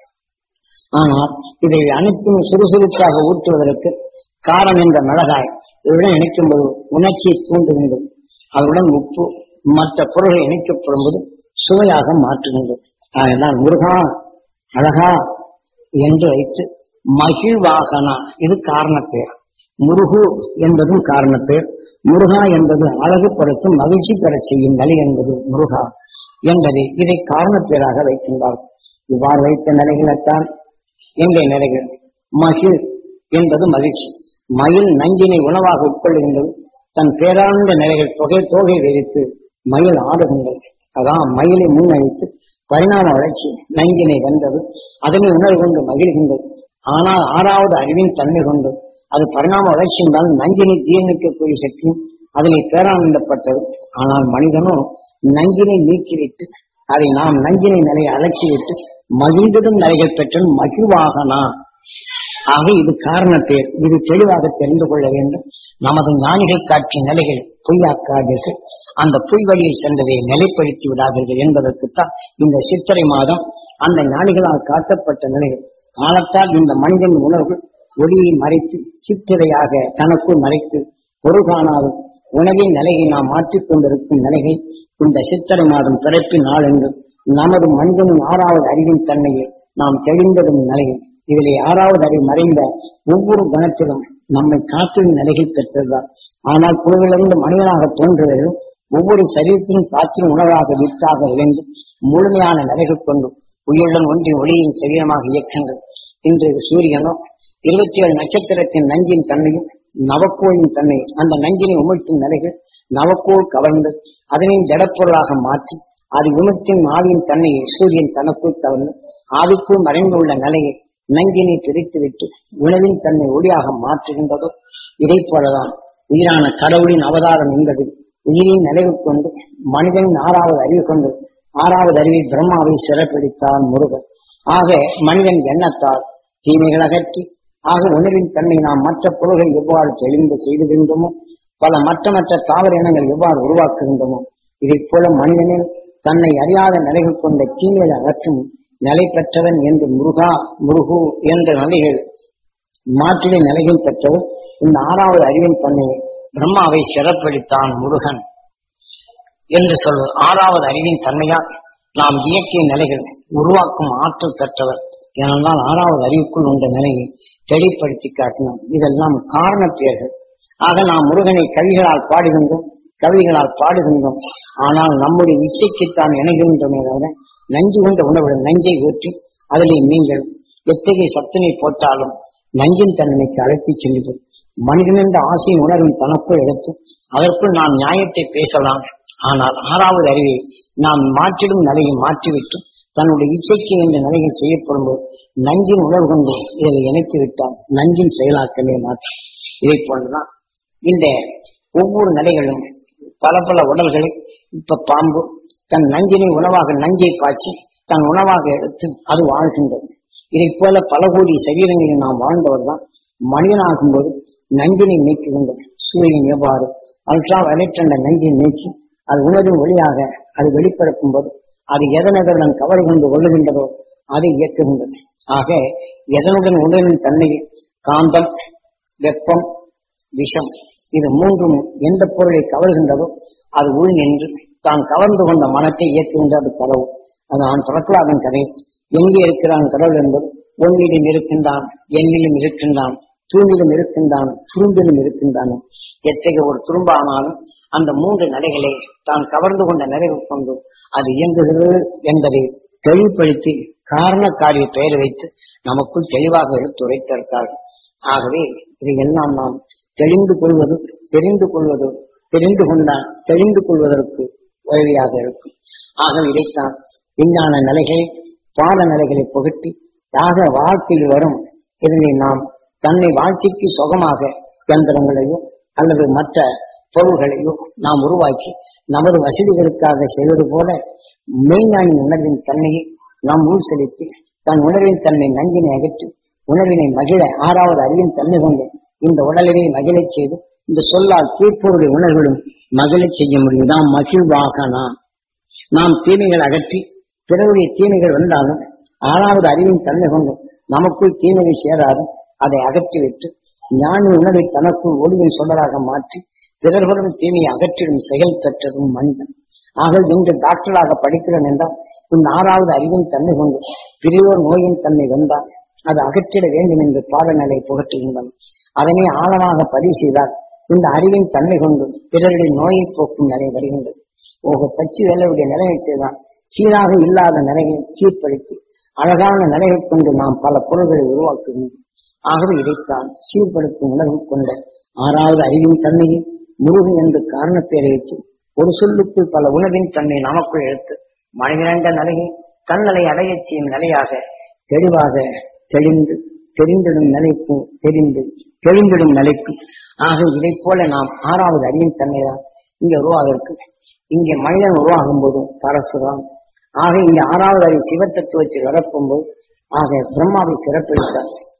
Speaker 2: ஆனால் இதை அனைத்தும் சுறுசுறுப்பாக ஊற்றுவதற்கு காரம் என்ற மிளகாய் இதனுடன் இணைக்கும் போது உணர்ச்சியை தூண்டுகின்றது அதனுடன் உப்பு மற்ற பொருள்கள் இணைக்கப்படும் போது சுவையாக மாற்றுகின்றது அதனால் முருகா அழகா என்று வைத்து மகிழ்வாகனா இது காரணப்பேர் முருகு என்பதும் காரணப்பேர் முருகா என்பது அழகுபடுத்தும் மகிழ்ச்சி பெறச் செய்யும் நிலை என்பது முருகா என்பதை இதை காரணப்பேராக வைக்கின்றார்கள் இவ்வாறு வைத்த நிலைகளத்தான் எங்கள் நிலைகள் மகிழ் என்பது மகிழ்ச்சி மயில் நஞ்சினை உணவாக உட்கொள்ளுகின்றது தன் பேராழ்ந்த நிலைகள் தொகை தொகை விரித்து மயில் ஆடுகின்றது அதான் மயிலை முன்னழித்து பரிணாம வளர்ச்சி நஞ்சினை வென்றது அதனை உணர்வு கொண்டு மகிழ்கின்றது ஆனால் ஆறாவது அறிவின் தன்மை கொண்டு அது பரிணாம வளர்ச்சி என்றால் நஞ்சினை ஜீரணிக்கக்கூடிய சக்தியும் அதிலே பேரானந்தப்பட்டது ஆனால் மனிதனும் நஞ்சினை நீக்கிவிட்டு அதை நாம் நஞ்சினை நிலையை அலட்சிவிட்டு மகிழ்ந்திடும் நிலைகள் பெற்று மகிழ்வாகனா ஆக இது காரணப்பேர் இது தெளிவாக தெரிந்து கொள்ள வேண்டும் நமது ஞானிகள் காட்டிய நிலைகள் பொய்யாக்காதீர்கள் அந்த பொய் வழியில் சென்றதை நிலைப்படுத்தி விடாதீர்கள் என்பதற்குத்தான் இந்த சித்திரை மாதம் அந்த ஞானிகளால் காட்டப்பட்ட நிலைகள் காலத்தால் இந்த மனிதன் உணர்வு ஒளியை மறைத்து சித்திரையாக தனக்குள் மறைத்து பொருள் காணாது உணவின் நிலையை நாம் மாற்றிக் கொண்டிருக்கும் நிலைகள் இந்த சித்திரை மாதம் பிறப்பின் நாள் என்று நமது மனிதனின் ஆறாவது அறிவின் தன்மையை நாம் தெளிந்திடும் நிலையில் இதிலே ஆறாவது அறிவு மறைந்த ஒவ்வொரு கணத்திலும் நம்மை காற்றும் நிலைகள் பெற்றதுதான் ஆனால் குழுவிலிருந்து மனிதனாக தோன்றுவதிலும் ஒவ்வொரு சரீரத்தின் காற்றின் உணவாக வித்தாக விளைந்து முழுமையான நிலைகள் கொண்டு உயிருடன் ஒன்றி ஒளியின் சரீரமாக இயக்கங்கள் இன்று சூரியனோ இருபத்தி ஏழு நட்சத்திரத்தின் நஞ்சின் தன்மையும் நவக்கோளின் தன்மை அந்த நஞ்சினை உமிழ்த்தும் நிலைகள் நவக்கோள் கவர்ந்து அதனை ஜடப்பொருளாக மாற்றி அது விமுத்தின் ஆவியின் தன்னையை சூரியன் தனக்குள் கவர்ந்து ஆவிக்குள் மறைந்துள்ள நிலையை நஞ்சினை பிரித்துவிட்டு உணவின் தன்னை ஒளியாக மாற்றுகின்றதோ இதை போலதான் உயிரான கடவுளின் அவதாரம் என்பது உயிரின் நிலைவு கொண்டு மனிதனின் ஆறாவது அறிவு கொண்டு ஆறாவது அறிவை பிரம்மாவை சிறப்பிடித்தான் முருகன் ஆக மனிதன் எண்ணத்தால் தீமைகள் அகற்றி ஆக உணவின் தன்மை நாம் மற்ற பொருள்கள் எவ்வாறு தெளிந்து செய்துகின்றோமோ பல மற்ற மற்ற தாவர இனங்கள் எவ்வாறு உருவாக்குகின்றோமோ இதைப் போல மனிதனில் தன்னை அறியாத நிலைகள் கொண்ட தீமையை அகற்றும் நிலை பெற்றவன் என்று முருகா முருகு என்ற நிலைகள் மாற்றிட நிலைகள் பெற்றவர் இந்த ஆறாவது அறிவின் தன்னை பிரம்மாவை சிறப்பளித்தான் முருகன் என்று சொல்வது ஆறாவது அறிவின் தன்மையால் நாம் இயக்கிய நிலைகள் உருவாக்கும் ஆற்றல் பெற்றவர் ஏனென்றால் ஆறாவது அறிவுக்குள் உள்ள நிலையை தெளிப்படுத்தி காட்டினோம் இதெல்லாம் காரண பெயர்கள் ஆக நாம் முருகனை கவிகளால் பாடுகின்றோம் கவிகளால் பாடுகின்றோம் ஆனால் நம்முடைய இசைக்குத்தான் இணைகின்றோமே தவிர நஞ்சு கொண்ட உணவுடன் நஞ்சை ஊற்றி அதிலே நீங்கள் எத்தகைய சத்தினை போட்டாலும் நஞ்சின் தன்மைக்கு அழைத்துச் செல்லுது மனிதன் என்ற ஆசையின் உணர்வின் தனக்குள் எடுத்து அதற்குள் நாம் நியாயத்தை பேசலாம் ஆனால் ஆறாவது அறிவை நாம் மாற்றிடும் நிலையை மாற்றிவிட்டு தன்னுடைய இச்சைக்கு என்ற நிலையில் செய்யப்படும் போது நஞ்சின் உணர்வு கொண்டு இதை இணைத்து விட்டால் நஞ்சின் செயலாக்கமே மாற்றும் இதை போன்றுதான் இந்த ஒவ்வொரு நிலைகளும் பல பல உடல்களை இப்ப பாம்பு தன் நஞ்சினை உணவாக நஞ்சை பாய்ச்சி தன் உணவாக எடுத்து அது வாழ்கின்றது இதைப் போல பல கோடி சரீரங்களில் நாம் வாழ்ந்தவர் தான் மனிதனாகும் போது நஞ்சினை நீக்குகின்றோம் சூரியன் எவ்வாறு அல்ட்ரா வயலட் என்ற நஞ்சை நீக்கி அது உணர்வின் வழியாக அது வெளிப்படுத்தும் போது அது எதனெதனுடன் கவலை கொண்டு கொள்ளுகின்றதோ அதை இயக்குகின்றது ஆக எதனுடன் உணர்வின் தன்மையை காந்தம் வெப்பம் விஷம் இது மூன்றும் எந்த பொருளை கவர்கின்றதோ அது உள் நின்று தான் கவர்ந்து கொண்ட மனத்தை இயக்குகின்றது கடவுள் அது நான் பிரகலாதன் கதை எங்கே இருக்கிறான் கடவுள் என்பது ஒன்னிலும் இருக்கின்றான் எண்ணிலும் இருக்கின்றான் தூணிலும் இருக்கின்றான் துரும்பிலும் இருக்கின்றான் எத்தகைய ஒரு துரும்பானாலும் அந்த மூன்று நிலைகளை தான் கவர்ந்து கொண்ட நிலைவு கொண்டு அது இயங்குகிறது என்பதை தெளிவுபடுத்தி காரண காரிய பெயர் வைத்து நமக்குள் தெளிவாக எடுத்துரைத்திருக்கார்கள் ஆகவே இதையெல்லாம் நாம் தெளிந்து கொள்வது தெரிந்து கொள்வது தெரிந்து கொண்டால் தெரிந்து கொள்வதற்கு உதவியாக இருக்கும் ஆக இதைத்தான் விஞ்ஞான நிலைகளை பாட நிலைகளை புகட்டி யாக வாழ்க்கையில் வரும் இதனை நாம் தன்னை வாழ்க்கைக்கு சுகமாக இயந்திரங்களையோ அல்லது மற்ற பொருள்களையோ நாம் உருவாக்கி நமது வசதிகளுக்காக செய்வது போல மெய்ஞானின் உணர்வின் தன்மையை நாம் உள் செலுத்தி தன் உணர்வின் தன்மை நஞ்சினை அகற்றி உணர்வினை மகிழ ஆறாவது அறிவின் தன்மை கொண்டு இந்த உடலினை மகிழச் செய்து இந்த சொல்லால் கீழ்ப்பொருளை உணர்வுகளும் மகிழச் செய்ய முடியும் நாம் மகிழ்வாக நாம் நாம் தீமைகள் அகற்றி பிறருடைய தீமைகள் வந்தாலும் ஆறாவது அறிவின் தன்மை கொண்டு நமக்குள் தீமைகள் சேராது அதை அகற்றிவிட்டு ஞானி உணர்வை தனக்குள் ஒளியின் சொல்லராக மாற்றி பிறர்களும் தீமையை அகற்றிடும் செயல் பெற்றதும் மனிதன் ஆக இன்று டாக்டராக படிக்கிறோம் என்றால் இந்த ஆறாவது அறிவின் தன்மை கொண்டு பிரியோர் நோயின் தன்மை வந்தால் அது அகற்றிட வேண்டும் என்று பாடநிலை புகட்டுகின்றன அதனை ஆழமாக பதிவு செய்தால் இந்த அறிவின் தன்மை கொண்டு பிறருடைய நோயை போக்கும் நிலை வருகின்றது ஓக தச்சு வேலையுடைய நிலையை செய்தால் சீராக இல்லாத நிலையை சீர்படுத்தி அழகான நிலையை கொண்டு நாம் பல பொருள்களை உருவாக்குகின்றோம் ஆகவே இதைத்தான் சீர்படுத்தும் உணர்வு கொண்ட ஆறாவது அறிவின் தன்மையை முருகன் என்று காரணப்பேரை வைத்து ஒரு சொல்லுக்குள் பல உணவின் தன்மை நமக்குள் எடுத்து மனிதனண்ட நிலையை தன்னலை அடையச் செய்யும் நிலையாக தெளிவாக தெளிந்து தெரிந்திடும் நிலைக்கு தெரிந்து தெளிந்திடும் நிலைக்கு ஆக இதைப் போல நாம் ஆறாவது அறிவின் தன்மைதான் இங்கே உருவாகிருக்கு இங்கே மனிதன் உருவாகும் போது பரசுராம் ஆக இந்த ஆறாவது அறிவு சிவ தத்துவத்தில் வரப்பும்போது ஆக பிரம்மாவை சிறப்பித்தார்